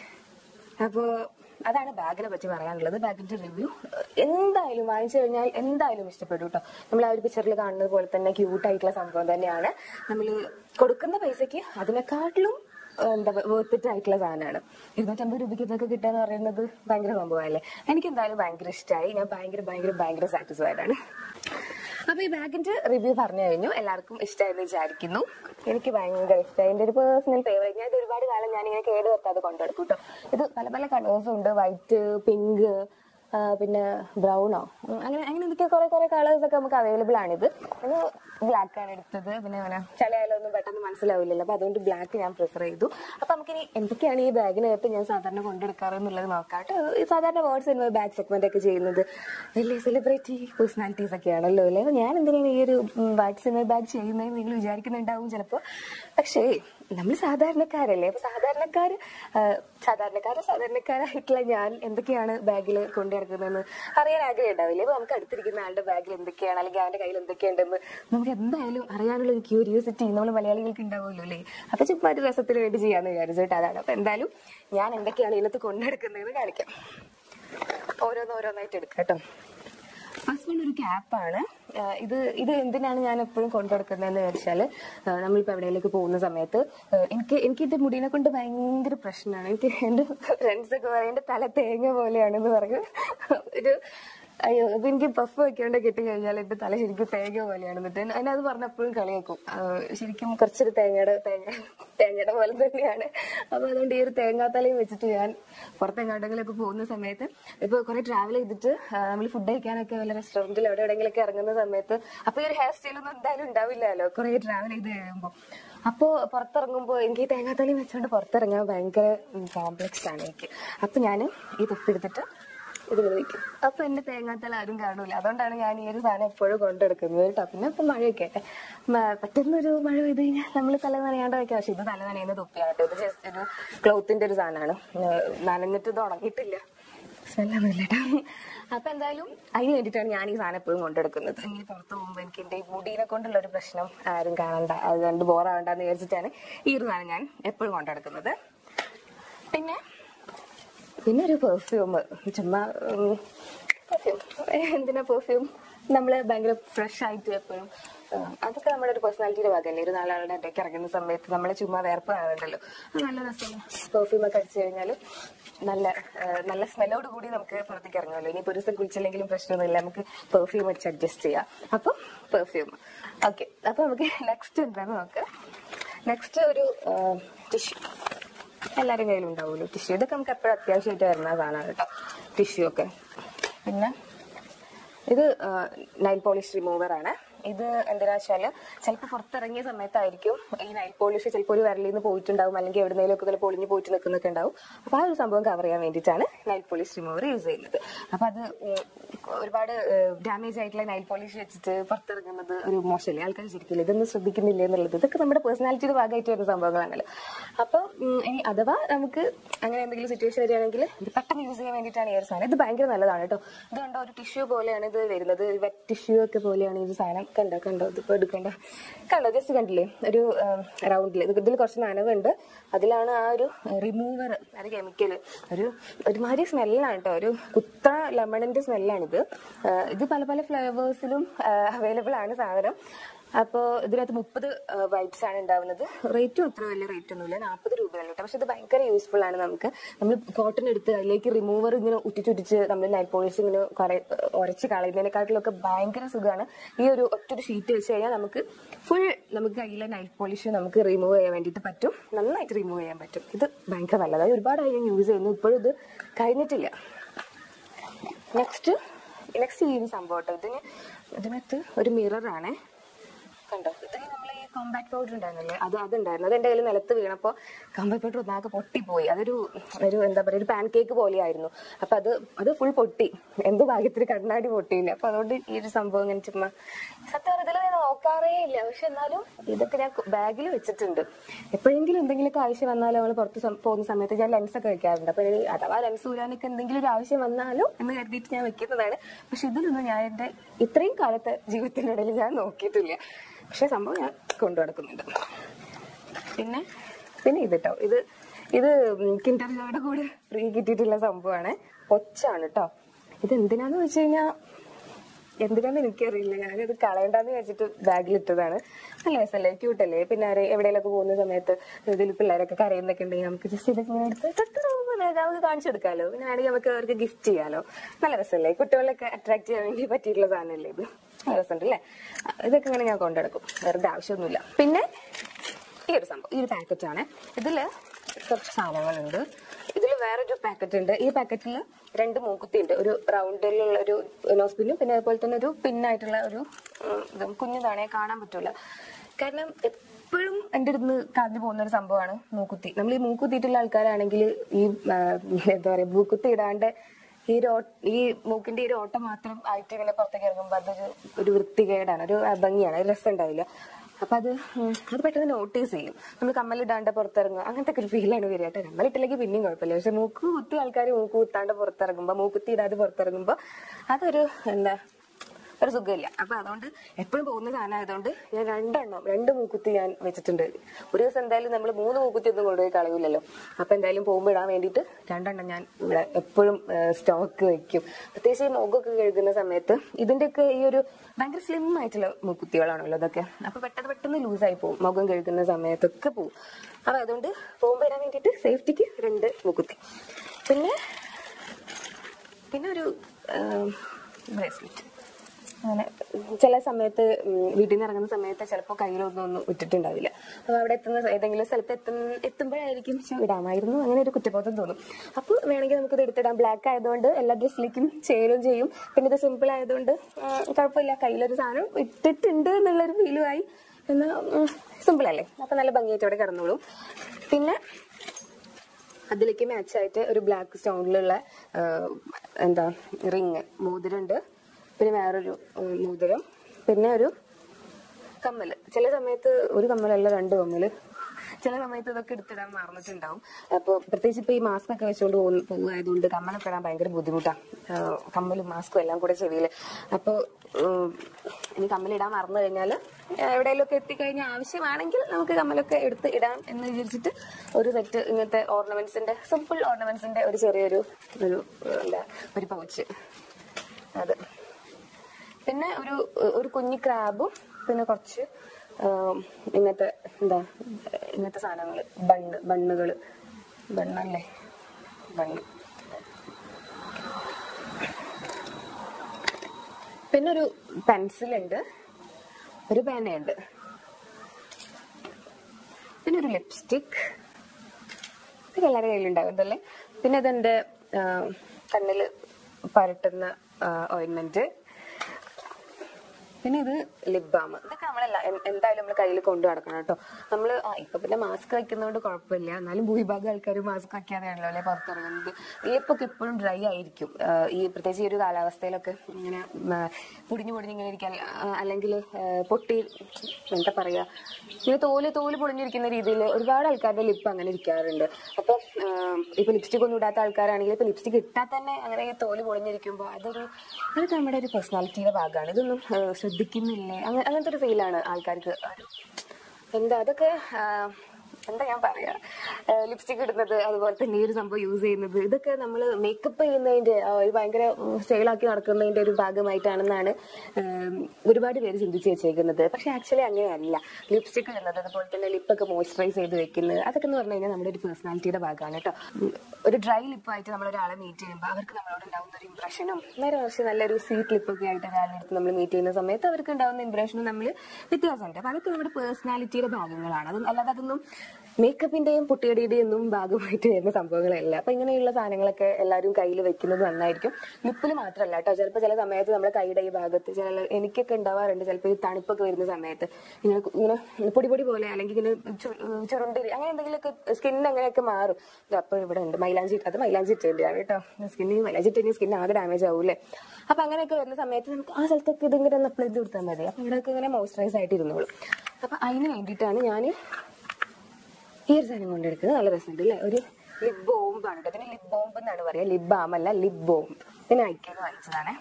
[SPEAKER 1] അപ്പോൾ അതാണ് ബാഗിനെ പറ്റി പറയാനുള്ളത് ബാഗിന്റെ റിവ്യൂ എന്തായാലും വാങ്ങിച്ചു കഴിഞ്ഞാൽ എന്തായാലും ഇഷ്ടപ്പെടും കേട്ടോ നമ്മൾ ആ ഒരു പിക്ചറിൽ കാണുന്നത് പോലെ തന്നെ ക്യൂട്ട് ആയിട്ടുള്ള സംഭവം തന്നെയാണ് നമ്മൾ കൊടുക്കുന്ന പൈസക്ക് അതിനെക്കാട്ടിലും എന്താ വേർത്തിട്ട് ആയിട്ടുള്ള സാധനമാണ് ഇരുന്നൂറ്റമ്പത് രൂപയ്ക്ക് ഇതൊക്കെ കിട്ടുക എന്ന് പറയുന്നത് ഭയങ്കര സംഭവമല്ലേ എനിക്ക് എന്തായാലും ഭയങ്കര ഇഷ്ടമായി ഞാൻ ഭയങ്കര ഭയങ്കര ഭയങ്കര സാറ്റിസ്ഫൈഡ് ആണ് അപ്പൊ ഈ ബാഗിന്റെ റിവ്യൂ പറഞ്ഞു കഴിഞ്ഞു എല്ലാവർക്കും ഇഷ്ടമായെന്ന് വിചാരിക്കുന്നു എനിക്ക് ഭയങ്കര ഇഷ്ടമായി എന്റെ ഒരു പേഴ്സണൽ ഫേവറേറ്റ് ഞാൻ ഇത് ഒരുപാട് കാലം ഞാൻ ഇങ്ങനെ കേട് വെക്കാതെ കൊണ്ടെടുക്കും കേട്ടോ ഇത് പല പല കളേഴ്സും ഉണ്ട് വൈറ്റ് പിങ്ക് പിന്നെ ബ്രൗണോ അങ്ങനെ അങ്ങനെ എന്തൊക്കെ കുറെ കുറെ കളേഴ്സ് ഒക്കെ നമുക്ക് അവൈലബിൾ ആണിത് ഇത് ബ്ലാക്ക് ആണ് എടുത്തത് പിന്നെ അങ്ങനെ ചളയാലൊന്നും പെട്ടെന്ന് മനസ്സിലാവില്ലല്ലോ അപ്പൊ അതുകൊണ്ട് ബ്ലാക്ക് ഞാൻ പ്രിഫർ ചെയ്തു അപ്പൊ നമുക്കിനി എന്തൊക്കെയാണ് ഈ ബാഗിനകത്ത് ഞാൻ സാധാരണ കൊണ്ടെടുക്കാറ് എന്നുള്ളത് നോക്കാം കേട്ടോ ഈ സാധാരണ വേർഡ് സിനിമ ബാഗ് സെഗ്മെന്റ് ഒക്കെ ചെയ്യുന്നത് വലിയ സെലിബ്രിറ്റി പേഴ്സണാലിറ്റീസ് ഒക്കെ ആണല്ലോ അല്ലേ അപ്പൊ ഞാൻ എന്തിനാണ് ഈ ഒരു ബാഗ് സിനിമ ബാഗ് ചെയ്യുന്നത് നിങ്ങൾ വിചാരിക്കുന്നുണ്ടാവും ചിലപ്പോൾ പക്ഷേ നമ്മൾ സാധാരണക്കാരല്ലേ അപ്പൊ സാധാരണക്കാര് ആ, സാധാരണക്കാര് സാധാരണക്കാരായിട്ടുള്ള ഞാൻ എന്തൊക്കെയാണ് ബാഗിൽ കൊണ്ടിറക്കുന്നതെന്ന് അറിയാൻ ആഗ്രഹം ഉണ്ടാവില്ലേ അപ്പൊ നമുക്ക് അടുത്തിരിക്കുന്ന ആളുടെ ബാഗിൽ എന്തൊക്കെയാണ് അല്ലെങ്കിൽ അവന്റെ കയ്യിൽ എന്തൊക്കെയുണ്ടെന്ന് നമുക്ക് എന്തായാലും അറിയാനുള്ള ഒരു ക്യൂരിയോസിറ്റി നമ്മൾ മലയാളികൾക്ക് ഉണ്ടാവുമല്ലോ അല്ലേ അപ്പൊ ചുമ്മാ ഒരു രസത്തിന് വേണ്ടി ചെയ്യാന്ന് വിചാരിച്ചു കേട്ടോ അതാണ് അപ്പൊ എന്തായാലും ഞാൻ എന്തൊക്കെയാണ് ഇതിനകത്ത് കൊണ്ടെടുക്കുന്നതെന്ന് കാണിക്കാം ഓരോന്നോരോന്നായിട്ട് എടുക്കാം കേട്ടോ ഫസ്റ്റ് വൺ ഒരു ക്യാപ്പാണ് ഇത് ഇത് എന്തിനാണ് ഞാൻ എപ്പോഴും കൊണ്ടെടുക്കുന്നതെന്ന് വെച്ചാൽ നമ്മളിപ്പോൾ എവിടെയെങ്കിലും പോകുന്ന സമയത്ത് ആ, എനിക്ക് എനിക്ക് എന്റെ മുടിനെ കൊണ്ട് ഭയങ്കര പ്രശ്നമാണ് എനിക്ക് എന്റെ ഫ്രണ്ട്സ് ഒക്കെ പറയും എന്റെ തല തേങ്ങ പോലെയാണെന്ന് പറയും ഒരു അയ്യോ ഇത് എനിക്ക് പഫ് വെക്കാണ്ട് കിട്ടി കഴിഞ്ഞാൽ എന്റെ തല ശരിക്കും തേങ്ങ പോലെയാണ് എന്നിട്ട് എന്നെ അത് പറഞ്ഞപ്പോഴും കളിയാക്കും ആ, ശരിക്കും കുറച്ചൊരു തേങ്ങയുടെ തേങ്ങ തേങ്ങയുടെ പോലെ തന്നെയാണ് അപ്പൊ അതുകൊണ്ട് ഈ ഒരു തേങ്ങാത്തലയും വെച്ചിട്ട് ഞാൻ പുറത്തെങ്ങാണ്ടെങ്കിലൊക്കെ പോകുന്ന സമയത്ത് ഇപ്പൊ കുറെ ട്രാവൽ ചെയ്തിട്ട് നമ്മൾ ഫുഡ് കഴിക്കാനൊക്കെ വല്ല റെസ്റ്റോറന്റിൽ എവിടെ എവിടെയെങ്കിലൊക്കെ ഇറങ്ങുന്ന സമയത്ത് അപ്പൊ ഈ ഒരു ഹെയർ സ്റ്റൈൽ ഒന്നും എന്തായാലും ഉണ്ടാവില്ലല്ലോ കുറെ ട്രാവൽ ചെയ്ത് കഴിയുമ്പോൾ അപ്പോ പുറത്തിറങ്ങുമ്പോൾ എനിക്ക് ഈ തേങ്ങാത്തലയും വെച്ചുകൊണ്ട് പുറത്തിറങ്ങാൻ ഭയങ്കര കോംപ്ലക്സ് ആണ് എനിക്ക് അപ്പൊ ഞാൻ ഈ തൊപ്പിയെടുത്തിട്ട് ഇതിൽ വയ്ക്കും അപ്പൊ എന്റെ തേങ്ങാത്തല ആരും കാണൂല അതുകൊണ്ടാണ് ഞാൻ ഈ ഒരു സാധനം എപ്പോഴും കൊണ്ടെടുക്കുന്നത് കേട്ടോ പിന്നെ ഇപ്പൊ മഴയൊക്കെ ആട്ടെ മ- പെട്ടെന്നൊരു മഴ പെയ്ത് കഴിഞ്ഞാൽ നമ്മൾ തല നനയാണ്ട് വെക്കാം പക്ഷെ ഇത് തല നനയുന്ന തൊപ്പിയാണ് കേട്ടോ ഇത് ജസ്റ്റ് ഒരു ക്ലോത്തിന്റെ ഒരു സാധനമാണ് ഏഹ് നനഞ്ഞിട്ട് ഇത് ഉണങ്ങിയിട്ടില്ല സ്മെല്ലൊന്നുമില്ല കേട്ടോ അപ്പൊ എന്തായാലും അതിന് വേണ്ടിയിട്ടാണ് ഞാൻ ഈ സാധനം എപ്പോഴും കൊണ്ടെടുക്കുന്നത് ഇനി പുറത്ത് പോകുമ്പോൾ എനിക്ക് എന്റെ ഈ മുടീനെ കൊണ്ടുള്ള ഒരു പ്രശ്നം ആരും കാണണ്ട അത് കണ്ട് ബോറാവണ്ടെന്ന് വിചാരിച്ചിട്ടാണ് ഈ ഒരു സാധനം ഞാൻ എപ്പോഴും കൊണ്ടെടുക്കുന്നത് പിന്നെ പിന്നെ ഒരു പെർഫ്യൂം ചുമ്മാ ഉം, പെർഫ്യൂം എന്തിനാ പെർഫ്യൂം നമ്മള് ഭയങ്കര ഫ്രഷ് ആയിട്ട് എപ്പോഴും ആ, അതൊക്കെ നമ്മുടെ ഒരു പേഴ്സണാലിറ്റിയുടെ ഭാഗമല്ലേ ഒരു നാലാളുടെ ഇടയ്ക്ക് ഇറങ്ങുന്ന സമയത്ത് നമ്മളെ ചുമ്മാ വേർപ്പ് ആവുന്നുണ്ടല്ലോ അത് നല്ല രസമാണ് പെർഫ്യൂം ഒക്കെ അടിച്ചു കഴിഞ്ഞാൽ നല്ല ആ, നല്ല സ്മെല്ലോട് കൂടി നമുക്ക് പുറത്തേക്ക് ഇറങ്ങുമല്ലോ ഇനി ഒരു ദിവസം കുളിച്ചില്ലെങ്കിലും പ്രശ്നമൊന്നുമില്ല നമുക്ക് പെർഫ്യൂം വെച്ച് അഡ്ജസ്റ്റ് ചെയ്യാം അപ്പം പെർഫ്യൂം ഓക്കെ അപ്പൊ നമുക്ക് നെക്സ്റ്റ് എന്താണെന്ന് നോക്കാം നെക്സ്റ്റ് ഒരു ടിഷ്യൂ എല്ലാവരും കയ്യിലും ഉണ്ടാവുമല്ലോ ടിഷ്യൂ ഇതൊക്കെ നമുക്ക് എപ്പോഴും അത്യാവശ്യമായിട്ട് വരുന്ന സാധനമാണ് കേട്ടോ ടിഷ്യൂ ഒക്കെ പിന്നെ ഇത് നൈൽ പോളിഷ് റിമൂവർ ആണ് ഇത് എന്തിനാ വെച്ചാല് ചിലപ്പോൾ പുറത്തിറങ്ങിയ സമയത്തായിരിക്കും ഈ നൈൽ പോളിഷ് ചിലപ്പോൾ ഒരു വിരലിൽ നിന്ന് പോയിട്ടുണ്ടാവും അല്ലെങ്കിൽ എവിടെന്നെങ്കിലും ഒക്കെ ചിലപ്പോൾ പൊളിഞ്ഞ് പോയിട്ട് നിൽക്കുന്നൊക്കെ ഉണ്ടാവും അപ്പൊ ആ ഒരു സംഭവം കവർ ചെയ്യാൻ വേണ്ടിയിട്ടാണ് നൈൽ പോളിഷ് റിമൂവർ യൂസ് ചെയ്യുന്നത് അപ്പൊ അത് ഉം, ഒരുപാട് ഡാമേജ് ആയിട്ടുള്ള നൈൽ പോളിഷ് വെച്ചിട്ട് പുറത്തിറങ്ങുന്നത് ഒരു മോശമല്ലേ ആൾക്കാർ ശരിക്കില്ല ഇതൊന്നും ശ്രദ്ധിക്കുന്നില്ല എന്നുള്ളത് ഇതൊക്കെ നമ്മുടെ പേഴ്സണാലിറ്റിയുടെ ഭാഗമായിട്ട് വരുന്ന സംഭവങ്ങളാണല്ലോ അപ്പൊ ഉം, ഇനി അഥവാ നമുക്ക് അങ്ങനെ എന്തെങ്കിലും സിറ്റുവേഷൻ വരികയാണെങ്കിൽ ഇത് പെട്ടെന്ന് യൂസ് ചെയ്യാൻ വേണ്ടിയിട്ടാണ് ഈ ഒരു സാധനം ഇത് ഭയങ്കര നല്ലതാണ് കേട്ടോ ഇത് കണ്ടോ ഒരു ടിഷ്യൂ പോലെയാണ് ഇത് വരുന്നത് വെറ്റ് ടിഷ്യൂ ഒക്കെ പോലെയാണ് ഈ ഒരു സാധനം കണ്ടോ കണ്ടോ ഇതിപ്പോ എടുക്കണ്ട കണ്ടോ ജസ്റ്റ് കണ്ടില്ലേ ഒരു റൗണ്ടിൽ ഇതിൽ കുറച്ച് നനവുണ്ട് അതിലാണ് ആ ഒരു റിമൂവർ അത് കെമിക്കൽ ഒരു ഒരുമാതിരി സ്മെല്ലാണ് കേട്ടോ ഒരു കുത്ത ലെമണിന്റെ സ്മെല്ലാണിത് ഇത് പല പല ഫ്ലേവേഴ്സിലും അവൈലബിൾ ആണ് സാധനം അപ്പോൾ ഇതിനകത്ത് മുപ്പത് വൈബ്സ് ആണ് ഉണ്ടാവുന്നത് റേറ്റും അത്ര വലിയ റേറ്റ് ഒന്നുമില്ല നാൽപ്പത് രൂപയാണ് കേട്ടോ പക്ഷെ ഇത് ഭയങ്കര യൂസ്ഫുൾ ആണ് നമുക്ക് നമ്മൾ കോട്ടൺ എടുത്ത് അതിലേക്ക് റിമൂവർ ഇങ്ങനെ ഉറ്റിച്ചുറ്റിച്ച് നമ്മൾ നൈൽ പോളിഷ് ഇങ്ങനെ കുറെ ഉരച്ച് കളയുന്നതിനെക്കാട്ടിലൊക്കെ ഭയങ്കര സുഖമാണ് ഈ ഒരു ഒറ്റൊരു ഷീറ്റ് വെച്ച് കഴിഞ്ഞാൽ നമുക്ക് ഫുൾ നമുക്ക് കയ്യിലെ നൈൽ പോളിഷ് നമുക്ക് റിമൂവ് ചെയ്യാൻ വേണ്ടിയിട്ട് പറ്റും നന്നായിട്ട് റിമൂവ് ചെയ്യാൻ പറ്റും ഇത് ഭയങ്കര നല്ലതാണ് ഒരുപാടായി ഞാൻ യൂസ് ചെയ്യുന്നു ഇപ്പോഴും ഇത് കഴിഞ്ഞിട്ടില്ല നെക്സ്റ്റ് നെക്സ്റ്റ് ഈ ഒരു സംഭവം കേട്ടോ ഇതിന് ഇതിനകത്ത് ഒരു മിററാണേ കണ്ടോ ഇതിൽ നമ്മൾ ഈ കോമ്പാക്ട് പൗഡർ ഉണ്ടായിരുന്നില്ലേ അത് അതുണ്ടായിരുന്നു അത് എൻ്റെ കയ്യിൽ നിലത്ത് വീണപ്പോൾ കോമ്പാക്ട് പൗഡർ ഒന്നാകെ പൊട്ടിപ്പോയി അതൊരു ഒരു എന്താ പറയുക ഒരു പാൻ കേക്ക് പോലെയായിരുന്നു അപ്പൊ അത് അത് ഫുൾ പൊട്ടി എന്തോ ഭാഗ്യത്തിന് കണ്ണാടി പൊട്ടിയില്ല അപ്പൊ അതുകൊണ്ട് ഈ ഒരു സംഭവം ഇങ്ങനെ ചുമ്മാ സത്യം പറഞ്ഞാൽ ഇതിൽ ഞാൻ നോക്കാറേ ഇല്ല പക്ഷെ എന്നാലും ഇതൊക്കെ ഞാൻ ബാഗിൽ വെച്ചിട്ടുണ്ട് എപ്പോഴെങ്കിലും എന്തെങ്കിലുമൊക്കെ ആവശ്യം വന്നാലും നമ്മൾ പുറത്ത് സം- പോകുന്ന സമയത്ത് ഞാൻ ലെൻസ് ഒക്കെ വെക്കാറുണ്ട് അപ്പൊ ഈ അഥവാ ലെൻസ് ഊരാനൊക്കെ എന്തെങ്കിലും ഒരു ആവശ്യം വന്നാലും എന്ന് കരുതിയിട്ട് ഞാൻ വെക്കുന്നതാണ് പക്ഷെ ഇതിലൊന്നും ഞാൻ എന്റെ ഇത്രയും കാലത്തെ ജീവിതത്തിനിടയിൽ ഞാൻ നോക്കിയിട്ടില്ല പക്ഷെ സംഭവം ഞാൻ കൊണ്ടു നടക്കുന്നുണ്ട് പിന്നെ പിന്നെ ഇത് കേട്ടോ ഇത് ഇത് കിൻഡർ ജോയുടെ കൂടെ ഫ്രീ കിട്ടിയിട്ടുള്ള സംഭവമാണ് ഒച്ചാണ് കേട്ടോ ഇത് എന്തിനാന്ന് വെച്ച് കഴിഞ്ഞാൽ എന്തിനാന്ന് എനിക്കറിയില്ല ഞാനിത് കളയണ്ടെന്ന് വെച്ചിട്ട് ബാഗിൽ ഇട്ടതാണ് നല്ല രസമല്ലേ ക്യൂട്ടല്ലേ പിന്നെ ആരെ എവിടെയെങ്കിലൊക്കെ പോകുന്ന സമയത്ത് ഇതിൽ പിള്ളേരൊക്കെ കരയുന്നൊക്കെ ഉണ്ടെങ്കിൽ നമുക്ക് ജസ്റ്റ് ഇതൊക്കെ ഇങ്ങനെ എടുത്ത് തൊട്ട് നോക്കുമ്പോൾ നമുക്ക് കാണിച്ചു കൊടുക്കാലോ പിന്നെ ആണെങ്കിൽ നമുക്ക് അവർക്ക് ഗിഫ്റ്റ് ചെയ്യാലോ നല്ല രസമല്ലേ കുട്ടികളൊക്കെ അട്രാക്ട് ചെയ്യാൻ വേണ്ടി പറ്റിയിട്ടുള്ള സാധനമല്ലേ ഇത് നല്ല രസമുണ്ട് അല്ലേ ഇതൊക്കെ ഇങ്ങനെ ഞാൻ കൊണ്ടെടുക്കും വെറുതെ ആവശ്യമൊന്നുമില്ല പിന്നെ ഈ ഒരു സംഭവം ഈ ഒരു പാക്കറ്റ് ആണ് ഇതില് കുറച്ച് സാധനങ്ങളുണ്ട് ഇതിൽ വേറൊരു പാക്കറ്റ് ഉണ്ട് ഈ പാക്കറ്റിൽ രണ്ട് മൂക്കുത്തി ഉണ്ട് ഒരു റൗണ്ടിലുള്ള ഒരു നോസ് പിന്നും പിന്നെ അതുപോലെ തന്നെ ഒരു പിന്നായിട്ടുള്ള ഒരു ഉം, ഇതും കുഞ്ഞുതാണെ കാണാൻ പറ്റൂല കാരണം എപ്പോഴും എൻ്റെ അടുത്ത് കളഞ്ഞു പോകുന്ന ഒരു സംഭവമാണ് മൂക്കുത്തി നമ്മൾ ഈ മൂക്കുത്തിയിട്ടുള്ള ആൾക്കാരാണെങ്കിൽ ഈ ആ, എന്താ പറയാ മൂക്കുത്തി ഇടാണ്ട് ഈ ഒരു ഓ- ഈ മൂക്കിന്റെ ഈ ഒരു ഓട്ടം മാത്രം ആയിട്ട് ഇങ്ങനെ പുറത്തേക്ക് ഇറങ്ങുമ്പോൾ അതൊരു ഒരു വൃത്തികേടാണ് ഒരു ഭംഗിയാണ് ഒരു രസം ഉണ്ടാവില്ല അപ്പൊ അത് ഉം, അത് പെട്ടെന്ന് നോട്ടീസ് ചെയ്യും നമ്മൾ കമ്മലിടാണ്ട് പുറത്തിറങ്ങുക അങ്ങനത്തെ ഒക്കെ ഒരു ഫീലാണ് വരിക കേട്ടോ കമ്മലിട്ടില്ലെങ്കിൽ പിന്നെയും കുഴപ്പമില്ല പക്ഷെ മൂക്ക് കുത്തി ആൾക്കാർ മൂക്ക് കുത്താണ്ട് പുറത്തിറങ്ങുമ്പോ മൂക്കുത്തി ഇടാതെ പുറത്തിറങ്ങുമ്പോ അതൊരു എന്താ ഒരു സുഖമില്ല അപ്പൊ അതുകൊണ്ട് എപ്പോഴും പോകുന്ന സാധനം ആയതുകൊണ്ട് ഞാൻ രണ്ടെണ്ണം രണ്ട് മൂക്കുത്തി ഞാൻ വെച്ചിട്ടുണ്ട് ഒരു ദിവസം എന്തായാലും നമ്മൾ മൂന്ന് മൂക്കുത്തി ഒന്നും കൊണ്ടുപോയി കളയില്ലല്ലോ അപ്പൊ എന്തായാലും പോകുമ്പോൾ ഇടാൻ വേണ്ടിയിട്ട് രണ്ടെണ്ണം ഞാൻ ഇവിടെ എപ്പോഴും സ്റ്റോക്ക് വെക്കും പ്രത്യേകിച്ച് ഈ മുഖമൊക്കെ കഴുകുന്ന സമയത്ത് ഇതിന്റെയൊക്കെ ഈ ഒരു ഭയങ്കര സ്ലിം ആയിട്ടുള്ള മൂക്കുത്തികളാണല്ലോ ഇതൊക്കെ അപ്പൊ പെട്ടെന്ന് പെട്ടെന്ന് ലൂസായി പോകും മുഖം കഴുകുന്ന സമയത്തൊക്കെ പോകും അപ്പൊ അതുകൊണ്ട് പോകുമ്പോൾ ഇടാൻ വേണ്ടിയിട്ട് സേഫ്റ്റിക്ക് രണ്ട് മൂക്കുത്തി പിന്നെ പിന്നെ ഒരു ബ്രേസ്ലെറ്റ് അങ്ങനെ ചില സമയത്ത് ഉം, വീട്ടിൽ നിന്ന് ഇറങ്ങുന്ന സമയത്ത് ചിലപ്പോൾ കയ്യിലൊന്നും ഒന്നും ഇട്ടിട്ടുണ്ടാവില്ല അപ്പൊ അവിടെ എത്തുന്ന സ- ഏതെങ്കിലും സ്ഥലത്ത് എത്തുന്ന എത്തുമ്പോഴായിരിക്കും "ശ്ശെ, ഇടാമായിരുന്നു അങ്ങനെ ഒരു കുറ്റബോധം തോന്നും അപ്പോൾ വേണമെങ്കിൽ നമുക്ക് ഇത് എടുത്തിടാം ബ്ലാക്ക് ആയതുകൊണ്ട് എല്ലാ ഡ്രസ്സിലേക്കും ചേരും ചെയ്യും പിന്നെ ഇത് സിമ്പിൾ ആയതുകൊണ്ട് ഉം, കുഴപ്പമില്ല കയ്യിലൊരു സാധനം ഇട്ടിട്ടുണ്ട് എന്നുള്ളൊരു ഫീലും ആയി എന്നാൽ സിമ്പിൾ അല്ലേ അപ്പൊ നല്ല ഭംഗിയായിട്ട് അവിടെ കിടന്നോളും പിന്നെ അതിലേക്ക് മാച്ച് ആയിട്ട് ഒരു ബ്ലാക്ക് സ്റ്റോണിലുള്ള എന്താ റിങ് മോതിരമുണ്ട് പിന്നെ വേറൊരു ഉം, മോതിരം പിന്നെ ഒരു കമ്മല് ചില സമയത്ത് ഒരു കമ്മലല്ല രണ്ട് കമ്മല് ചില സമയത്ത് ഇതൊക്കെ എടുത്തിടാൻ മറന്നിട്ടുണ്ടാവും അപ്പോൾ പ്രത്യേകിച്ച് ഇപ്പൊ ഈ മാസ്ക് ഒക്കെ വെച്ചുകൊണ്ട് പോകുന്ന പോകുന്നതായതുകൊണ്ട് കമ്മലൊക്കെ ഇടാൻ ഭയങ്കര ബുദ്ധിമുട്ടാണ് കമ്മലും മാസ്കും എല്ലാം കൂടെ ചെവിയിൽ അപ്പോൾ ഇനി കമ്മലിടാൻ മറന്നു കഴിഞ്ഞാൽ എവിടെയെങ്കിലും ഒക്കെ എത്തിക്കഴിഞ്ഞാൽ ആവശ്യമാണെങ്കിൽ നമുക്ക് കമ്മലൊക്കെ എടുത്ത് ഇടാം എന്ന് വിചാരിച്ചിട്ട് ഒരു സെറ്റ് ഇങ്ങനത്തെ ഓർണമെന്റ്സിന്റെ സിമ്പിൾ ഓർണമെന്റ്സിന്റെ ഒരു ചെറിയൊരു ഒരു ഏഹ്, എന്താ ഒരു പൗച്ച് അത് പിന്നെ ഒരു ഒരു കുഞ്ഞി ക്രാബും പിന്നെ കുറച്ച് ആം, ഇങ്ങനത്തെ എന്താ ഇങ്ങനത്തെ സാധനങ്ങൾ ബണ്ണ് ബണ്ണുകൾ ബണ്ണല്ലേ ബണ്ണ് പിന്നെ ഒരു പെൻസിലുണ്ട് ഒരു പേനയുണ്ട് പിന്നെ ഒരു ലിപ്സ്റ്റിക് ഇതൊക്കെ എല്ലാവരുടെ കയ്യിലുണ്ടാകുന്നതല്ലേ പിന്നെ അതെന്റെ കണ്ണിൽ പരട്ടുന്ന ഓയിൻമെന്റ് പിന്നെ ഇത് ലിപ് ബാം ഇതൊക്കെ നമ്മളല്ല എൻ- എന്തായാലും നമ്മൾ കയ്യിൽ കൊണ്ടു നടക്കണം കേട്ടോ നമ്മൾ ആ ഇപ്പൊ പിന്നെ മാസ്ക് വയ്ക്കുന്നതുകൊണ്ട് കുഴപ്പമില്ല എന്നാലും ഭൂരിഭാഗം ആൾക്കാർ മാസ്ക് വയ്ക്കാതെയാണല്ലോ അല്ലെ പുറത്തിറങ്ങുന്നത് ലിപ്പൊക്കെ എപ്പോഴും ഡ്രൈ ആയിരിക്കും ആ, ഈ പ്രത്യേകിച്ച് ഈ ഒരു കാലാവസ്ഥയിലൊക്കെ ഇങ്ങനെ ആ, പൊടിഞ്ഞു പൊടിഞ്ഞ് ഇങ്ങനെ ഇരിക്കാൻ അല്ലെങ്കിൽ പൊട്ടി എന്താ പറയാ ഇങ്ങനെ തോല് തോല് പൊടിഞ്ഞിരിക്കുന്ന രീതിയിൽ ഒരുപാട് ആൾക്കാരുടെ ലിപ്പ് അങ്ങനെ ഇരിക്കാറുണ്ട് അപ്പൊ ഇപ്പൊ ലിപ്സ്റ്റിക് ഒന്നും ഇടാത്ത ആൾക്കാരാണെങ്കിൽ ഇപ്പൊ ലിപ്സ്റ്റിക് ഇട്ടാൽ തന്നെ അങ്ങനെ ഈ തോല് പൊളിഞ്ഞിരിക്കുമ്പോൾ അതൊരു അതൊക്കെ നമ്മുടെ ഒരു പേഴ്സണാലിറ്റിയുടെ ഭാഗമാണ് ഇതൊന്നും ആ, ശ്രദ്ധിക്കുന്നില്ലേ അങ്ങനെ അങ്ങനത്തെ ഒരു ഫീലാണ് ആൾക്കാർക്ക് ഒരു എന്താ അതൊക്കെ ആ, എന്താ ഞാൻ പറയാ ലിപ്സ്റ്റിക് ഇടുന്നത് അതുപോലെ തന്നെ ഈ ഒരു സംഭവം യൂസ് ചെയ്യുന്നത് ഇതൊക്കെ നമ്മൾ മേക്കപ്പ് ചെയ്യുന്നതിന്റെ ആ, ഒരു ഭയങ്കര സ്റ്റൈലാക്കി നടക്കുന്നതിന്റെ ഒരു ഭാഗമായിട്ടാണെന്നാണ് ഉം, ഒരുപാട് പേര് ചിന്തിച്ച് വെച്ചേക്കുന്നത് പക്ഷെ ആക്ച്വലി അങ്ങനെയല്ല ലിപ്സ്റ്റിക് ഇടുന്നത് അതുപോലെ തന്നെ ലിപ്പൊക്കെ മോയ്സ്ചറൈസ് ചെയ്ത് വെക്കുന്നത് അതൊക്കെ എന്ന് പറഞ്ഞു കഴിഞ്ഞാൽ നമ്മുടെ ഒരു പേഴ്സണാലിറ്റിയുടെ ഭാഗമാണ് കേട്ടോ ഉം, ഒരു ഡ്രൈ ലിപ്പായിട്ട് നമ്മൾ ഒരാളെ മീറ്റ് ചെയ്യുമ്പോൾ അവർക്ക് നമ്മളോട് ഉണ്ടാവുന്ന ഒരു ഇംപ്രഷനും നേരെ കുറച്ച് നല്ലൊരു സ്വീറ്റ് ലിപ്പൊക്കെ ആയിട്ട് ഒരാളുടെ അടുത്ത് നമ്മൾ മീറ്റ് ചെയ്യുന്ന സമയത്ത് അവർക്ക് ഉണ്ടാവുന്ന ഇംപ്രഷനും നമ്മൾ വ്യത്യാസമുണ്ട് അപ്പൊ അതൊക്കെ നമ്മുടെ പേഴ്സണാലിറ്റിയുടെ ഭാഗങ്ങളാണ് അത് അല്ലാതെ അതൊന്നും മേക്കപ്പിന്റെയും പുട്ടിയടിയുടെയും ഒന്നും ഭാഗമായിട്ട് വരുന്ന സംഭവങ്ങളല്ല അപ്പൊ ഇങ്ങനെയുള്ള സാധനങ്ങളൊക്കെ എല്ലാവരും കയ്യിൽ വെക്കുന്നത് നന്നായിരിക്കും ലിപ്പിൽ മാത്രമല്ല കേട്ടോ ചിലപ്പോൾ ചില സമയത്ത് നമ്മുടെ കൈയുടെ ഈ ഭാഗത്ത് ചില എനിക്കൊക്കെ ഉണ്ടാവാറുണ്ട് ചിലപ്പോൾ ഈ തണുപ്പൊക്കെ വരുന്ന സമയത്ത് ഇങ്ങനെ ഇങ്ങനെ പൊടി പൊടി പോലെ അല്ലെങ്കിൽ ഇങ്ങനെ ചു- ചുരുണ്ടി അങ്ങനെ എന്തെങ്കിലുമൊക്കെ സ്കിൻ അങ്ങനെയൊക്കെ മാറും ഇത് അപ്പോൾ ഇവിടെ ഉണ്ട് മൈലാഞ്ചി അത് മൈലാഞ്ചി ഇട്ടേണ്ടിയാണ് കേട്ടോ സ്കിന്നിന് മൈലാഞ്ചി ഇട്ടെങ്കിൽ സ്കിൻ ആകെ ഡാമേജ് ആവൂലേ അപ്പൊ അങ്ങനെയൊക്കെ വരുന്ന സമയത്ത് നമുക്ക് ആ സ്ഥലത്തൊക്കെ ഇതിങ്ങനെ ഒന്ന് അപ്ലൈ ചെയ്ത് കൊടുത്താൽ മതി അപ്പൊ ഇവിടെയൊക്കെ ഇങ്ങനെ മോയ്സ്ചറൈസ് ആയിട്ട് ഇരുന്നോളൂ അപ്പൊ അതിന് വേണ്ടിയിട്ടാണ് ഞാൻ ഈ ഒരു സാധനം കൊണ്ടെടുക്കുന്നത് നല്ല രസമുണ്ട് അല്ലേ ഒരു ലിപ് ബോംബ് ആണ് കേട്ടോ ഇതിന് ലിപ് ബോംബ് എന്നാണ് പറയുക ലിപ് ബാം അല്ല ലിപ് ബോംബ് ഇതിന് ഐക്കേന്ന് വാങ്ങിച്ചതാണേ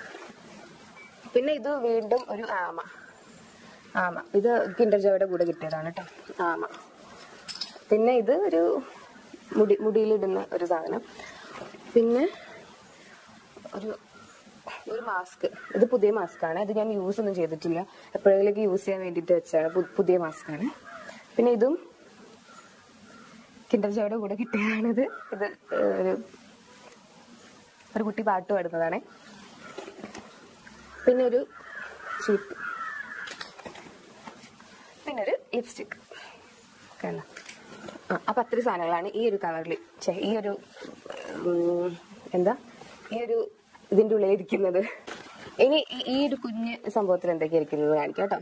[SPEAKER 1] പിന്നെ ഇത് വീണ്ടും ഒരു ആമ ആമ ഇത് കിൻഡർ ജോയുടെ കൂടെ കിട്ടിയതാണ് കേട്ടോ ആമ പിന്നെ ഇത് ഒരു മുടി മുടിയിലിടുന്ന ഒരു സാധനം പിന്നെ ഒരു ഒരു മാസ്ക് ഇത് പുതിയ മാസ്ക് ആണ് ഇത് ഞാൻ യൂസ് ഒന്നും ചെയ്തിട്ടില്ല എപ്പോഴെങ്കിലും യൂസ് ചെയ്യാൻ വേണ്ടിയിട്ട് വെച്ചാണ് പു- പുതിയ മാസ്ക് ആണ് പിന്നെ ഇതും കിൻഡർ ജോയുടെ കൂടെ കിട്ടിയതാണിത് ഇത് ഏഹ്, ഒരു ഒരു കുട്ടി പാട്ട് പാടുന്നതാണേ പിന്നെ ഒരു ചീപ്പ് പിന്നെ ഒരു ലിപ്സ്റ്റിക് കണ്ടോ ആ അപ്പൊ അത്രയും സാധനങ്ങളാണ് ഈ ഒരു കവറിൽ ഈ ഒരു ഉം, എന്താ ഈ ഒരു ഇതിന്റെ ഉള്ളിൽ ഇരിക്കുന്നത് ഇനി ഈ- ഈ ഒരു കുഞ്ഞ് സംഭവത്തിൽ എന്തൊക്കെയാ ഇരിക്കുന്നത് കാണിക്കാം കേട്ടോ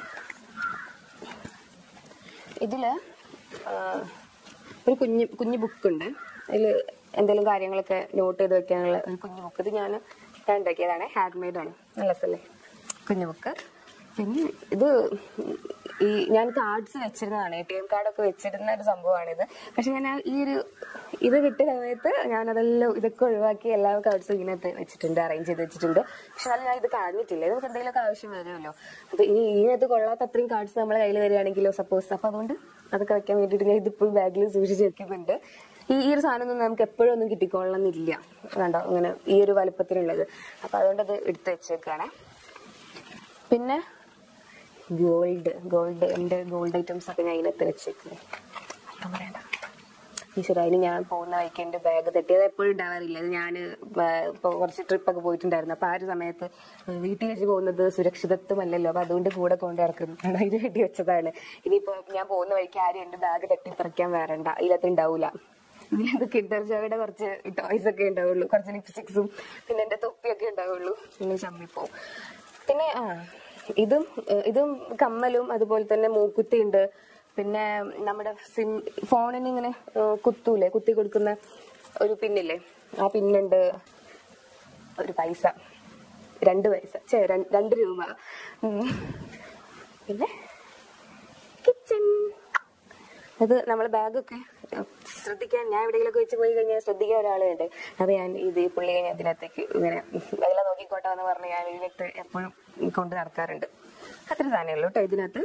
[SPEAKER 1] ഇതില് ആ, ഒരു കുഞ്ഞ് കുഞ്ഞു ബുക്കുണ്ട് അതിൽ എന്തെങ്കിലും കാര്യങ്ങളൊക്കെ നോട്ട് ചെയ്ത് വെക്കാനുള്ള ഒരു കുഞ്ഞു ബുക്ക് ഇത് ഞാൻ ഞാൻ ഉണ്ടാക്കിയതാണ് ഹാൻഡ് മെയ്ഡ് ആണ് നല്ല രസമല്ലേ കുഞ്ഞു ബുക്ക് പിന്നെ ഇത് ഈ ഞാൻ കാർഡ്സ് വെച്ചിരുന്നതാണ് എ ടി എം കാർഡൊക്കെ വെച്ചിരുന്ന ഒരു സംഭവമാണിത് പക്ഷെ ഞാൻ ആ ഈ ഒരു ഇത് കിട്ടിയ സമയത്ത് ഞാൻ അതെല്ലാം ഇതൊക്കെ ഒഴിവാക്കി എല്ലാ കാർഡ്സും ഇതിനകത്ത് വെച്ചിട്ടുണ്ട് അറേഞ്ച് ചെയ്ത് വെച്ചിട്ടുണ്ട് പക്ഷെ എന്നാലും ഞാൻ ഇത് കാണിട്ടില്ല ഇത് നമുക്ക് എന്തെങ്കിലുമൊക്കെ ആവശ്യം വരുമല്ലോ അപ്പൊ ഇനി ഇതിനകത്ത് കൊള്ളാത്ത അത്രയും കാർഡ്സ് നമ്മുടെ കയ്യിൽ വരികയാണെങ്കിലോ സപ്പോസ് അപ്പൊ അതുകൊണ്ട് അതൊക്കെ വെക്കാൻ വേണ്ടിയിട്ട് ഞാൻ ഇതിപ്പോഴും ബാഗിൽ സൂക്ഷിച്ച് വെക്കുന്നുണ്ട് ഈ ഈ ഒരു സാധനം ഒന്നും നമുക്ക് എപ്പോഴും ഒന്നും കിട്ടിക്കൊള്ളണമെന്നില്ല കണ്ടോ അങ്ങനെ ഈ ഒരു വലുപ്പത്തിലുള്ളത് അപ്പൊ അതുകൊണ്ട് അത് എടുത്ത് വെച്ചേക്കാണേ പിന്നെ ഗോൾഡ് ഗോൾഡ് എൻ്റെ ഗോൾഡ് ഐറ്റംസ് ഒക്കെ ഞാൻ ഇതിനകത്ത് വെച്ചേക്കുന്നത് അപ്പം പറയണ്ട ഈശ്വര അതിന് ഞാൻ പോകുന്ന വഴിക്ക് എൻ്റെ ബാഗ് തെറ്റിയത് എപ്പോഴും ഉണ്ടാവാറില്ല അത് ഞാൻ ഇപ്പോൾ കുറച്ച് ട്രിപ്പൊക്കെ പോയിട്ടുണ്ടായിരുന്നു അപ്പോൾ ആ ഒരു സമയത്ത് വീട്ടിൽ വെച്ച് പോകുന്നത് സുരക്ഷിതത്വമല്ലല്ലോ അപ്പോൾ അതുകൊണ്ട് കൂടെ കൊണ്ട് നടക്കുന്നു അതിന് വേണ്ടി വെച്ചതാണ് ഇനിയിപ്പോൾ ഞാൻ പോകുന്ന വഴിക്ക് ആരും എൻ്റെ ബാഗ് തട്ടിപ്പറിക്കാൻ വരണ്ട ഇതിനകത്ത് ഉണ്ടാവില്ല ഇതിനകത്ത് കിൻഡർ ജോയുടെ കുറച്ച് ടോയ്സ് ഒക്കെ ഉണ്ടാവുള്ളൂ കുറച്ച് ലിപ്സ്റ്റിക്സും പിന്നെ എൻ്റെ തൊപ്പിയൊക്കെ ഉണ്ടാവുള്ളൂ പിന്നെ ചമ്മിപ്പോവും പിന്നെ ആ ഇതും ഏഹ്, ഇതും കമ്മലും അതുപോലെ തന്നെ മൂക്കുത്തി ഉണ്ട് പിന്നെ നമ്മുടെ സിം ഫോണിന് ഇങ്ങനെ ഏഹ്, കുത്തൂലേ കുത്തി കൊടുക്കുന്ന ഒരു പിന്നില്ലേ ആ പിന്നുണ്ട് ഒരു പൈസ രണ്ട് പൈസ ചേ രണ്ട് രണ്ട് രൂപ ഉം. പിന്നെ കിച്ചൺ അത് നമ്മളെ ബാഗൊക്കെ ശ്രദ്ധിക്കാൻ ഞാൻ എവിടെയെങ്കിലൊക്കെ വെച്ച് പോയി കഴിഞ്ഞാൽ ശ്രദ്ധിക്കാൻ ഒരാളുണ്ട് അപ്പൊ ഞാൻ ഇത് ഈ പുള്ളിയെ ഞാൻ ഇതിനകത്തേക്ക് ഇങ്ങനെ വെള്ളം നോക്കിക്കോട്ടെ എന്ന് പറഞ്ഞ് ഞാൻ ഇതിനകത്ത് എപ്പോഴും കൊണ്ട് നടക്കാറുണ്ട് അത്ര സാധനമുള്ളൂ കേട്ടോ ഇതിനകത്ത്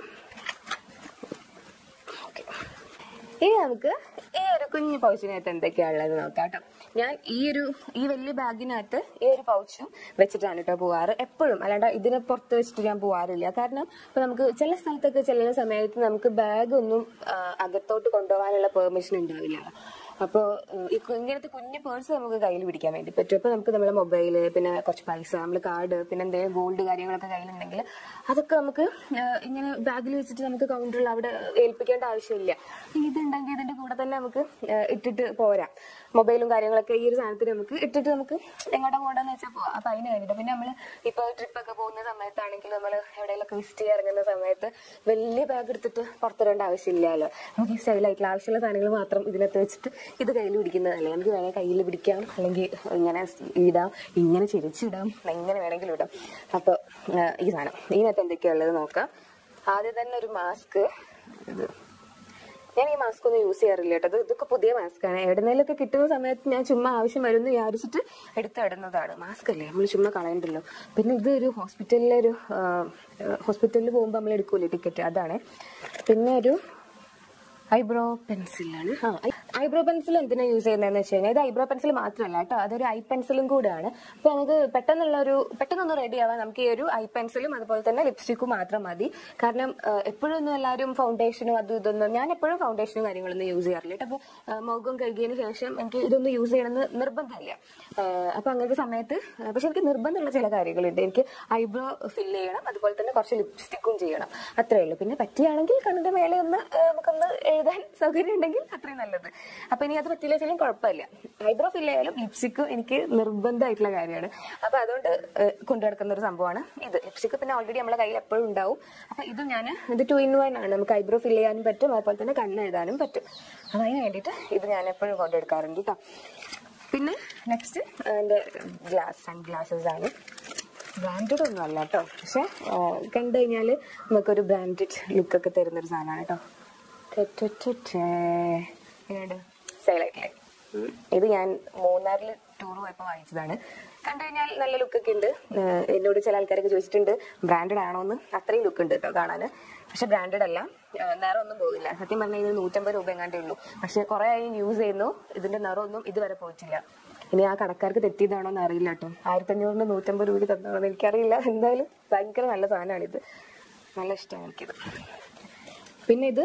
[SPEAKER 1] ഓക്കെ ഇനി നമുക്ക് ഈ ഒരു കുഞ്ഞു പൗച്ചിനകത്ത് എന്തൊക്കെയാ ഉള്ളത് നോക്കാം കേട്ടോ ഞാൻ ഈ ഒരു ഈ വലിയ ബാഗിനകത്ത് ഈ ഒരു പൗച്ചും വെച്ചിട്ടാണ് കേട്ടോ പോവാറ് എപ്പോഴും അല്ലാണ്ട് ഇതിനെ പുറത്ത് വെച്ചിട്ട് ഞാൻ പോവാറില്ല കാരണം ഇപ്പൊ നമുക്ക് ചില സ്ഥലത്തൊക്കെ ചെല്ലുന്ന സമയത്ത് നമുക്ക് ബാഗ് ഒന്നും ആ, അകത്തോട്ട് കൊണ്ടുപോകാനുള്ള പെർമിഷൻ ഉണ്ടാവില്ല അപ്പോൾ ഈ കു- ഇങ്ങനത്തെ കുഞ്ഞു പേഴ്സ് നമുക്ക് കയ്യിൽ പിടിക്കാൻ വേണ്ടി പറ്റും അപ്പോൾ നമുക്ക് നമ്മുടെ മൊബൈല് പിന്നെ കുറച്ച് പൈസ നമ്മൾ കാർഡ് പിന്നെ എന്തെങ്കിലും ഗോൾഡ് കാര്യങ്ങളൊക്കെ കയ്യിലുണ്ടെങ്കിൽ അതൊക്കെ നമുക്ക് ആ, ഇങ്ങനെ ബാഗിൽ വെച്ചിട്ട് നമുക്ക് കൗണ്ടറിൽ അവിടെ ഏൽപ്പിക്കേണ്ട ആവശ്യമില്ല ഇതുണ്ടെങ്കിൽ ഇതിന്റെ കൂടെ തന്നെ നമുക്ക് ആ, ഇട്ടിട്ട് പോരാം മൊബൈലും കാര്യങ്ങളൊക്കെ ഈ ഒരു സാധനത്തിന് നമുക്ക് ഇട്ടിട്ട് നമുക്ക് എങ്ങോട്ടാ പോകണ്ടെന്ന് വെച്ചാൽ പോവാം അപ്പൊ അതിന് വേണ്ടിയിട്ട് പിന്നെ നമ്മൾ ഇപ്പോൾ ട്രിപ്പൊക്കെ പോകുന്ന സമയത്താണെങ്കിൽ നമ്മൾ എവിടെയെങ്കിലൊക്കെ വിസിറ്റ് ചെയ്യാൻ ഇറങ്ങുന്ന സമയത്ത് വലിയ ബാഗ് എടുത്തിട്ട് പുറത്തിടേണ്ട ആവശ്യമില്ലല്ലോ നമുക്ക് ഈ സ്റ്റൈലായിട്ടുള്ള ആവശ്യമുള്ള സാധനങ്ങൾ മാത്രം ഇതിനകത്ത് വെച്ചിട്ട് ഇത് കയ്യിൽ പിടിക്കുന്നതല്ലേ നമുക്ക് വേണമെങ്കിൽ കയ്യിൽ പിടിക്കാം അല്ലെങ്കിൽ ഇങ്ങനെ ഇടാം ഇങ്ങനെ ചിരിച്ചിടാം എങ്ങനെ വേണമെങ്കിലും ഇടാം അപ്പോൾ ഈ സാധനം ഇതിനകത്ത് എന്തൊക്കെയാ ഉള്ളത് നോക്കാം ആദ്യം തന്നെ ഒരു മാസ്ക് ഇത് ഞാൻ ഈ മാസ്ക് ഒന്നും യൂസ് ചെയ്യാറില്ല കേട്ടോ ഇത് ഇതൊക്കെ പുതിയ മാസ്ക് ആണ് എവിടെന്നേലൊക്കെ കിട്ടുന്ന സമയത്ത് ഞാൻ ചുമ്മാ ആവശ്യം വരുന്നു വിചാരിച്ചിട്ട് എടുത്തിടുന്നതാണ് മാസ്ക് അല്ലേ നമ്മൾ ചുമ്മാ കളയണ്ടല്ലോ പിന്നെ ഇത് ഒരു ഹോസ്പിറ്റലിലെ ഒരു ഹോസ്പിറ്റലിൽ പോകുമ്പോൾ നമ്മൾ എടുക്കൂലേ ടിക്കറ്റ് അതാണ് പിന്നെ ഒരു ഐബ്രോ പെൻസിലാണ് ആ ഐബ്രോ പെൻസിൽ എന്തിനാ യൂസ് ചെയ്യുന്നതെന്ന് വെച്ച് കഴിഞ്ഞാൽ ഇത് ഐബ്രോ പെൻസിൽ മാത്രമല്ല കേട്ടോ അതൊരു ഐ പെൻസിലും കൂടെയാണ് അപ്പൊ നമുക്ക് പെട്ടെന്നുള്ള ഒരു പെട്ടെന്നൊന്ന് റെഡി ആവാൻ നമുക്ക് ഈ ഒരു ഐ പെൻസിലും അതുപോലെ തന്നെ ലിപ്സ്റ്റിക്കും മാത്രം മതി കാരണം എപ്പോഴും ഒന്നും എല്ലാവരും ഫൗണ്ടേഷനും അതും ഇതൊന്നും ഞാൻ എപ്പോഴും ഫൗണ്ടേഷനും കാര്യങ്ങളൊന്നും യൂസ് ചെയ്യാറില്ല കേട്ടോ അപ്പൊ മുഖം കഴുകിയതിന് ശേഷം എനിക്ക് ഇതൊന്നും യൂസ് ചെയ്യണമെന്ന് നിർബന്ധമില്ല ആ, അപ്പൊ അങ്ങനത്തെ സമയത്ത് ആ, പക്ഷെ എനിക്ക് നിർബന്ധമുള്ള ചില കാര്യങ്ങളുണ്ട് എനിക്ക് ഐബ്രോ ഫില്ല് ചെയ്യണം അതുപോലെ തന്നെ കുറച്ച് ലിപ്സ്റ്റിക്കും ചെയ്യണം അത്രേ ഉള്ളൂ പിന്നെ പറ്റിയാണെങ്കിൽ കണ്ണിന്റെ മേലെ ഒന്ന് ആ, നമുക്കൊന്ന് എഴുതാൻ സൗകര്യം ഉണ്ടെങ്കിൽ അത്രയും നല്ലത് അപ്പൊ ഇനി അത് പറ്റില്ല വെച്ചാലും കുഴപ്പമില്ല ഐബ്രോ ഫില്ല് ചെയ്യാലും ലിപ്സ്റ്റിക്കും എനിക്ക് നിർബന്ധമായിട്ടുള്ള കാര്യമാണ് അപ്പൊ അതുകൊണ്ട് ആ, കൊണ്ടു നടക്കുന്ന ഒരു സംഭവമാണ് ഇത് ലിപ്സ്റ്റിക് പിന്നെ ഓൾറെഡി നമ്മുടെ കയ്യിൽ എപ്പോഴും ഉണ്ടാവും അപ്പൊ ഇത് ഞാൻ ഇത് ടു ഇൻ വൺ ആണ് നമുക്ക് ഐബ്രോ ഫില്ല് ചെയ്യാനും പറ്റും അതുപോലെ തന്നെ കണ്ണ് എഴുതാനും പറ്റും അപ്പൊ അതിന് വേണ്ടിയിട്ട് ഇത് ഞാൻ എപ്പോഴും കൊണ്ടെടുക്കാറുണ്ട് കേട്ടോ പിന്നെ നെക്സ്റ്റ് എൻ്റെ ഗ്ലാസ് സൺ ഗ്ലാസസ് ആണ് ബ്രാൻഡഡ് ഒന്നും അല്ല കേട്ടോ പക്ഷെ കണ്ടു കഴിഞ്ഞാൽ നമുക്കൊരു ബ്രാൻഡഡ് ലുക്കൊക്കെ തരുന്നൊരു സാധനമാണ് കേട്ടോ സ്റ്റൈലായിട്ടില്ലേ ഇത് ഞാൻ മൂന്നാറിൽ ടൂർ പോയപ്പോൾ വാങ്ങിച്ചതാണ് കണ്ടു കഴിഞ്ഞാൽ നല്ല ലുക്കൊക്കെ ഉണ്ട് ഏഹ് എന്നോട് ചില ആൾക്കാരൊക്കെ ചോദിച്ചിട്ടുണ്ട് ബ്രാൻഡഡ് ആണോ എന്ന് അത്രയും ലുക്ക് ഉണ്ട് കേട്ടോ കാണാൻ പക്ഷെ ബ്രാൻഡഡ് അല്ല ഏഹ് നിറമൊന്നും പോകില്ല സത്യം പറഞ്ഞാൽ ഇത് നൂറ്റമ്പത് രൂപ എങ്ങാണ്ടേ ഉള്ളൂ പക്ഷെ കുറെ ആയി യൂസ് ചെയ്യുന്നു ഇതിന്റെ നിറമൊന്നും ഇതുവരെ പോയിട്ടില്ല ഇനി ആ കടക്കാർക്ക് തെറ്റിയതാണോ എന്ന് അറിയില്ല കേട്ടോ ആയിരത്തി അഞ്ഞൂറിന് നൂറ്റമ്പത് രൂപ തന്നാണോ എന്ന് എനിക്കറിയില്ല എന്തായാലും ഭയങ്കര നല്ല സാധനമാണിത് നല്ല ഇഷ്ടമാണ് എനിക്കിത് പിന്നെ ഇത്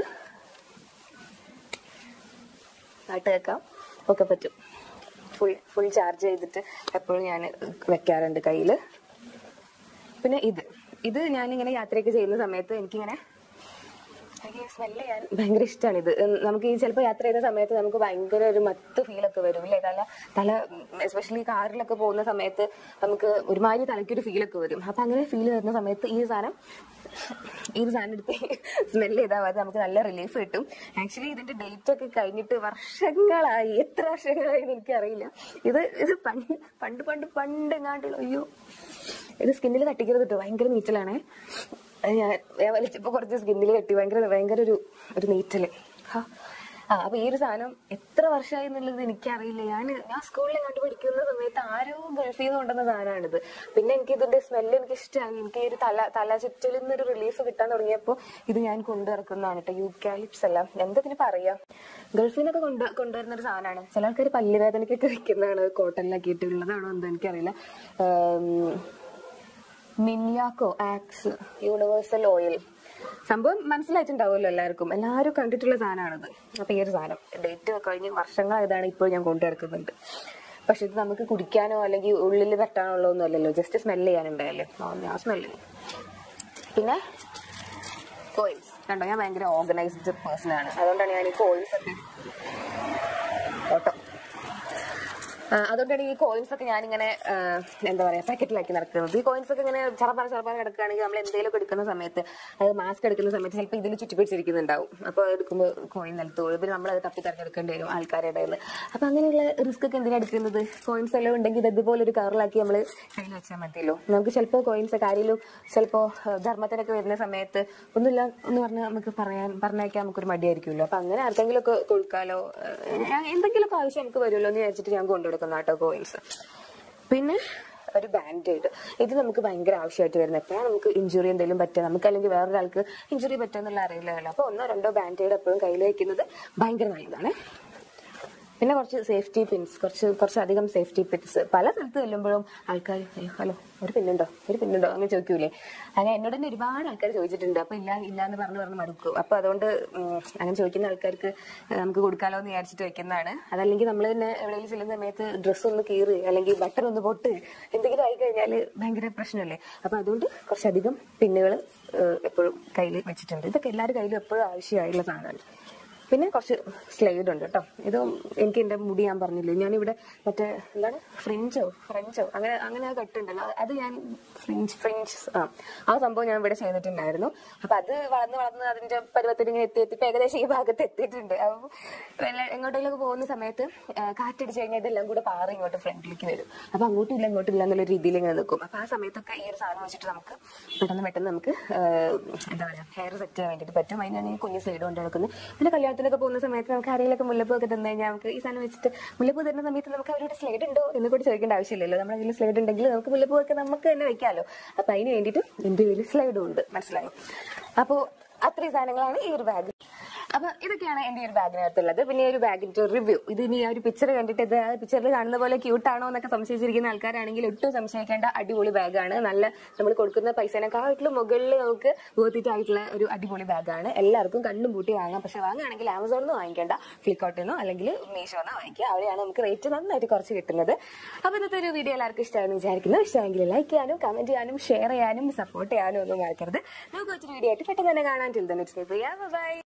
[SPEAKER 1] പാട്ട് കേൾക്കാം ഒക്കെ പറ്റും ഫുൾ ഫുൾ ചാർജ് ചെയ്തിട്ട് എപ്പോഴും ഞാൻ വെക്കാറുണ്ട് കയ്യിൽ പിന്നെ ഇത് ഇത് ഞാനിങ്ങനെ യാത്രയൊക്കെ ചെയ്യുന്ന സമയത്ത് എനിക്കിങ്ങനെ എനിക്ക് സ്മെല്ല് ചെയ്യാൻ ഭയങ്കര ഇഷ്ടമാണ് ഇത് ഉം, നമുക്ക് ഈ ചിലപ്പോൾ യാത്ര ചെയ്യുന്ന സമയത്ത് നമുക്ക് ഭയങ്കര ഒരു മത്ത് ഫീലൊക്കെ വരും ഇല്ലേ തല തല എസ്പെഷ്യലി കാറിലൊക്കെ പോകുന്ന സമയത്ത് നമുക്ക് ഒരുമാതിരി തലയ്ക്കൊരു ഫീലൊക്കെ വരും അപ്പൊ അങ്ങനെ ഫീൽ വരുന്ന സമയത്ത് ഈ സാധനം ഈ ഒരു സാധനം എടുത്ത് സ്മെല്ല് ചെയ്താൽ മതി നമുക്ക് നല്ല റിലീഫ് കിട്ടും ആക്ച്വലി ഇതിന്റെ ഡേറ്റ് ഒക്കെ കഴിഞ്ഞിട്ട് വർഷങ്ങളായി എത്ര വർഷങ്ങളായി എന്ന് എനിക്കറിയില്ല ഇത് ഇത് പണ്ട് പണ്ട് പണ്ട് പണ്ട് എങ്ങാണ്ടുള്ള അയ്യോ ഇത് സ്കിന്നിൽ തട്ടിക്കരുത് കേട്ടോ ഭയങ്കര നീറ്റലാണേ അത് ഞാൻ ഞാൻ വലിച്ചപ്പോ കുറച്ച് സ്കിന്നിൽ കെട്ടി ഭയങ്കര ഭയങ്കര ഒരു ഒരു നീറ്റല് ഹാ. ആ അപ്പൊ ഈ ഒരു സാധനം എത്ര വർഷമായി എന്നുള്ളത് എനിക്കറിയില്ല ഞാൻ ഞാൻ സ്കൂളിൽ കണ്ടു പഠിക്കുന്ന സമയത്ത് ആരോ ഗൾഫിൽ നിന്ന് കൊണ്ടുവന്ന സാധനമാണിത് പിന്നെ എനിക്ക് ഇതിന്റെ സ്മെല്ല് എനിക്ക് ഇഷ്ടമായി എനിക്ക് ഈ ഒരു തല തല ചുറ്റലിൽ നിന്ന് ഒരു റിലീഫ് കിട്ടാൻ തുടങ്ങിയപ്പോൾ ഇത് ഞാൻ കൊണ്ടുനടക്കുന്നതാണ് കേട്ടോ യൂക്കാലിപ്സ് അല്ല എന്താ ഇതിന് പറയാ ഗൾഫിൽ നിന്നൊക്കെ കൊണ്ട് കൊണ്ടുവരുന്ന ഒരു സാധനമാണ് ചില ആൾക്കാർ പല്ലുവേദനയ്ക്കൊക്കെ വെക്കുന്നതാണ് കോട്ടണിലാക്കിയിട്ടുള്ളതാണോ എന്തോ എനിക്കറിയില്ല ആം, മിനിയാക്കോ ആക്സ് യൂണിവേഴ്സൽ ഓയിൽ സംഭവം മനസ്സിലായിട്ടുണ്ടാവുമല്ലോ എല്ലാവർക്കും എല്ലാവരും കണ്ടിട്ടുള്ള സാധനമാണിത് അപ്പൊ ഈ ഒരു സാധനം ഡേറ്റ് കഴിഞ്ഞ് വർഷങ്ങളായതാണ് ഇപ്പോൾ ഞാൻ കൊണ്ടുനടക്കുന്നുണ്ട് പക്ഷെ ഇത് നമുക്ക് കുടിക്കാനോ അല്ലെങ്കിൽ ഉള്ളിൽ തട്ടാനുള്ളോ ഒന്നും അല്ലല്ലോ ജസ്റ്റ് സ്മെല് ചെയ്യാനുണ്ടായല്ലേ ആ, ഞാൻ സ്മെല്ല് പിന്നെ കോയിൻസ് കണ്ടോ ഞാൻ ഭയങ്കര ഓർഗനൈസ്ഡ് പേഴ്സൺ ആണ് അതുകൊണ്ടാണ് ഞാൻ ഈ കോയിൻസ് ഒക്കെ ഓട്ടോ ആ, അതുകൊണ്ടാണ് ഈ കോയിൻസ് ഒക്കെ ഞാനിങ്ങനെ ആ, എന്താ പറയാ പാക്കറ്റിലാക്കി നടക്കുന്നത് ഈ കോയിൻസ് ഒക്കെ ഇങ്ങനെ ചറപ്പാറ ചറപ്പാറ കിടക്കുകയാണെങ്കിൽ നമ്മൾ എന്തെങ്കിലും ഒക്കെ എടുക്കുന്ന സമയത്ത് അത് മാസ്ക് എടുക്കുന്ന സമയത്ത് ചിലപ്പോൾ ഇതിൽ ചുറ്റിപ്പിടിച്ചിരിക്കുന്നുണ്ടാവും അപ്പോൾ അത് എടുക്കുമ്പോൾ കോയിൻ നിലത്ത് വീഴും പിന്നെ നമ്മൾ അത് തപ്പി തെരഞ്ഞെടുക്കേണ്ടി വരും ആൾക്കാരുടെ ഇടയിൽ നിന്ന് അപ്പൊ അങ്ങനെയുള്ള റിസ്ക് ഒക്കെ എന്തിനാ എടുക്കുന്നത് കോയിൻസ് എല്ലാം ഉണ്ടെങ്കിൽ ഇത് ഇതുപോലെ ഒരു കവറിലാക്കി നമ്മൾ കയ്യിൽ വെച്ചാൽ മതിയല്ലോ നമുക്ക് ചിലപ്പോൾ കോയിൻസ് ഒക്കെ ആരെങ്കിലും ചിലപ്പോൾ ധർമ്മത്തിനൊക്കെ വരുന്ന സമയത്ത് ഒന്നുമില്ല എന്ന് പറഞ്ഞാൽ നമുക്ക് പറയാൻ പറഞ്ഞേക്കാൻ നമുക്കൊരു മടിയായിരിക്കുമല്ലോ അപ്പൊ അങ്ങനെ ആർക്കെങ്കിലും ഒക്കെ കൊടുക്കാലോ ഏഹ് എന്തെങ്കിലുമൊക്കെ ആവശ്യം നമുക്ക് വരുമല്ലോ എന്ന് വിചാരിച്ചിട്ട് ഞാൻ കൊണ്ടുകൊടുക്കുന്ന കേട്ടോ കോയിൻസ് പിന്നെ ഒരു ബാൻഡേഡ് ഇത് നമുക്ക് ഭയങ്കര ആവശ്യമായിട്ട് വരുന്നത് എപ്പോഴാണ് നമുക്ക് ഇഞ്ചുറി എന്തെങ്കിലും പറ്റുക നമുക്ക് അല്ലെങ്കിൽ വേറൊരാൾക്ക് ഇഞ്ചുറി പറ്റുക എന്നുള്ള അറിയില്ലല്ലോ അപ്പൊ ഒന്നോ രണ്ടോ ബാൻഡേഡ് എപ്പോഴും കയ്യിൽ വയ്ക്കുന്നത് ഭയങ്കര നല്ലതാണ് പിന്നെ കുറച്ച് സേഫ്റ്റി പിൻസ് കുറച്ച് കുറച്ചധികം സേഫ്റ്റി പിൻസ് പല സ്ഥലത്ത് ചെല്ലുമ്പോഴും ആൾക്കാർ ഹലോ ഒരു പിന്നുണ്ടോ ഒരു പിന്നുണ്ടോ അങ്ങനെ ചോദിക്കൂലേ അങ്ങനെ എന്നോട് തന്നെ ഒരുപാട് ആൾക്കാർ ചോദിച്ചിട്ടുണ്ട് അപ്പൊ ഇല്ല ഇല്ല എന്ന് പറഞ്ഞു പറഞ്ഞ് മടുക്കും അപ്പൊ അതുകൊണ്ട് ഉം, അങ്ങനെ ചോദിക്കുന്ന ആൾക്കാർക്ക് നമുക്ക് കൊടുക്കാലോ എന്ന് വിചാരിച്ചിട്ട് വെക്കുന്നതാണ് അതല്ലെങ്കിൽ നമ്മൾ തന്നെ എവിടെയെങ്കിലും ചെല്ലുന്ന സമയത്ത് ഡ്രസ്സ് ഒന്ന് കീറ് അല്ലെങ്കിൽ ബട്ടർ ഒന്ന് പൊട്ട് എന്തെങ്കിലും ആയി കഴിഞ്ഞാൽ ഭയങ്കര പ്രശ്നമല്ലേ അപ്പൊ അതുകൊണ്ട് കുറച്ചധികം പിന്നുകൾ എപ്പോഴും കയ്യിൽ വെച്ചിട്ടുണ്ട് ഇതൊക്കെ എല്ലാവരുടെ കയ്യിലും എപ്പോഴും ആവശ്യമായിട്ടുള്ള സാധനമാണ് പിന്നെ കുറച്ച് സ്ലൈഡ് ഉണ്ട് കേട്ടോ ഇത് എനിക്ക് എന്റെ മുടി ഞാൻ പറഞ്ഞില്ലേ ഞാനിവിടെ മറ്റേ എന്താണ് ഫ്രിഞ്ചോ ഫ്രഞ്ചോ അങ്ങനെ അങ്ങനെ ആ കെട്ടുണ്ടല്ലോ അത് അത് ഞാൻ ഫ്രിഞ്ച് ഫ്രിഞ്ച് ആ ആ സംഭവം ഞാൻ ഇവിടെ ചെയ്തിട്ടുണ്ടായിരുന്നു അപ്പൊ അത് വളർന്ന് വളർന്ന് അതിന്റെ പരുവത്തിൽ ഇങ്ങനെ എത്തി എത്തി ഇപ്പൊ ഏകദേശം ഈ ഭാഗത്ത് എത്തിയിട്ടുണ്ട് അപ്പൊ വല്ല എങ്ങോട്ടെങ്കിലൊക്കെ പോകുന്ന സമയത്ത് ആ, കാറ്റടിച്ച് കഴിഞ്ഞാൽ ഇതെല്ലാം കൂടെ പാറി ഇങ്ങോട്ട് ഫ്രണ്ടിലേക്ക് വരും അപ്പൊ അങ്ങോട്ടും ഇല്ല ഇങ്ങോട്ടും ഇല്ല എന്നുള്ള രീതിയിൽ ഇങ്ങനെ നിൽക്കും അപ്പൊ ആ സമയത്തൊക്കെ ഈ ഒരു സാധനം വെച്ചിട്ട് നമുക്ക് പെട്ടെന്ന് പെട്ടെന്ന് നമുക്ക് ആ, എന്താ പറയാ ഹെയർ സെറ്റ് ചെയ്യാൻ വേണ്ടിയിട്ട് പറ്റും അതിനാണ് ഈ കുഞ്ഞ് സൈഡ് കൊണ്ട് നടക്കുന്നത് പിന്നെ കല്യാണത്തിനൊക്കെ പോകുന്ന സമയത്ത് നമുക്ക് ആരെങ്കിലൊക്കെ മുല്ലപ്പൂ ഒക്കെ തന്നു കഴിഞ്ഞാൽ നമുക്ക് ഈ സാധനം വെച്ചിട്ട് മുല്ലപ്പൂ തരുന്ന സമയത്ത് നമുക്ക് അവരോട് സ്ലൈഡ് ഉണ്ടോ എന്ന് കൂടി ചോദിക്കേണ്ട ആവശ്യമില്ലല്ലോ നമ്മുടെ കയ്യിൽ സ്ലൈഡ് ഉണ്ടെങ്കിൽ നമുക്ക് മുല്ലപ്പൂ ഒക്കെ നമുക്ക് തന്നെ വെക്കാമല്ലോ അപ്പൊ അതിന് വേണ്ടിയിട്ട് എന്റെ കയ്യിൽ സ്ലൈഡും ഉണ്ട് മനസ്സിലായോ അപ്പോ അത്രയും സാധനങ്ങളാണ് ഈ ഒരു ബാഗ് അപ്പൊ ഇതൊക്കെയാണ് എന്റെ ഈ ഒരു ബാഗിനകത്തുള്ളത് പിന്നെ ഈ ഒരു ബാഗിന്റെ റിവ്യൂ ഇത് ഇനി ആ ഒരു പിക്ചർ കണ്ടിട്ട് ഇത് ആ പിക്ചറിൽ കാണുന്ന പോലെ ക്യൂട്ട് ആണോ എന്നൊക്കെ സംശയിച്ചിരിക്കുന്ന ആൾക്കാരാണെങ്കിൽ ഒട്ടും സംശയിക്കേണ്ട അടിപൊളി ബാഗാണ് നല്ല നമ്മൾ കൊടുക്കുന്ന പൈസേനെക്കാട്ടിലും മുകളിൽ നമുക്ക് worth ആയിട്ടുള്ള ഒരു അടിപൊളി ബാഗാണ് എല്ലാവർക്കും കണ്ണും പൂട്ടി വാങ്ങാം പക്ഷെ വാങ്ങുകയാണെങ്കിൽ ആമസോണിൽ നിന്ന് വാങ്ങിക്കേണ്ട ഫ്ലിപ്കാർട്ടിൽ നിന്നോ അല്ലെങ്കിൽ മീഷോന്നോ വാങ്ങിക്കുക അവിടെയാണ് നമുക്ക് റേറ്റ് നന്നായിട്ട് കുറച്ച് കിട്ടുന്നത് അപ്പൊ ഇന്നത്തെ ഒരു വീഡിയോ എല്ലാവർക്കും ഇഷ്ടമാണെന്ന് വിചാരിക്കുന്നു ഇഷ്ടമെങ്കിൽ ലൈക്ക് ചെയ്യാനും കമന്റ് ചെയ്യാനും ഷെയർ ചെയ്യാനും സപ്പോർട്ട് ചെയ്യാനും ഒന്നും മറക്കരുത് നമുക്ക് ഒത്തിരി വീഡിയോ ആയിട്ട് പെട്ടെന്ന് തന്നെ കാണാൻ ചിൽതന്നെ ബൈ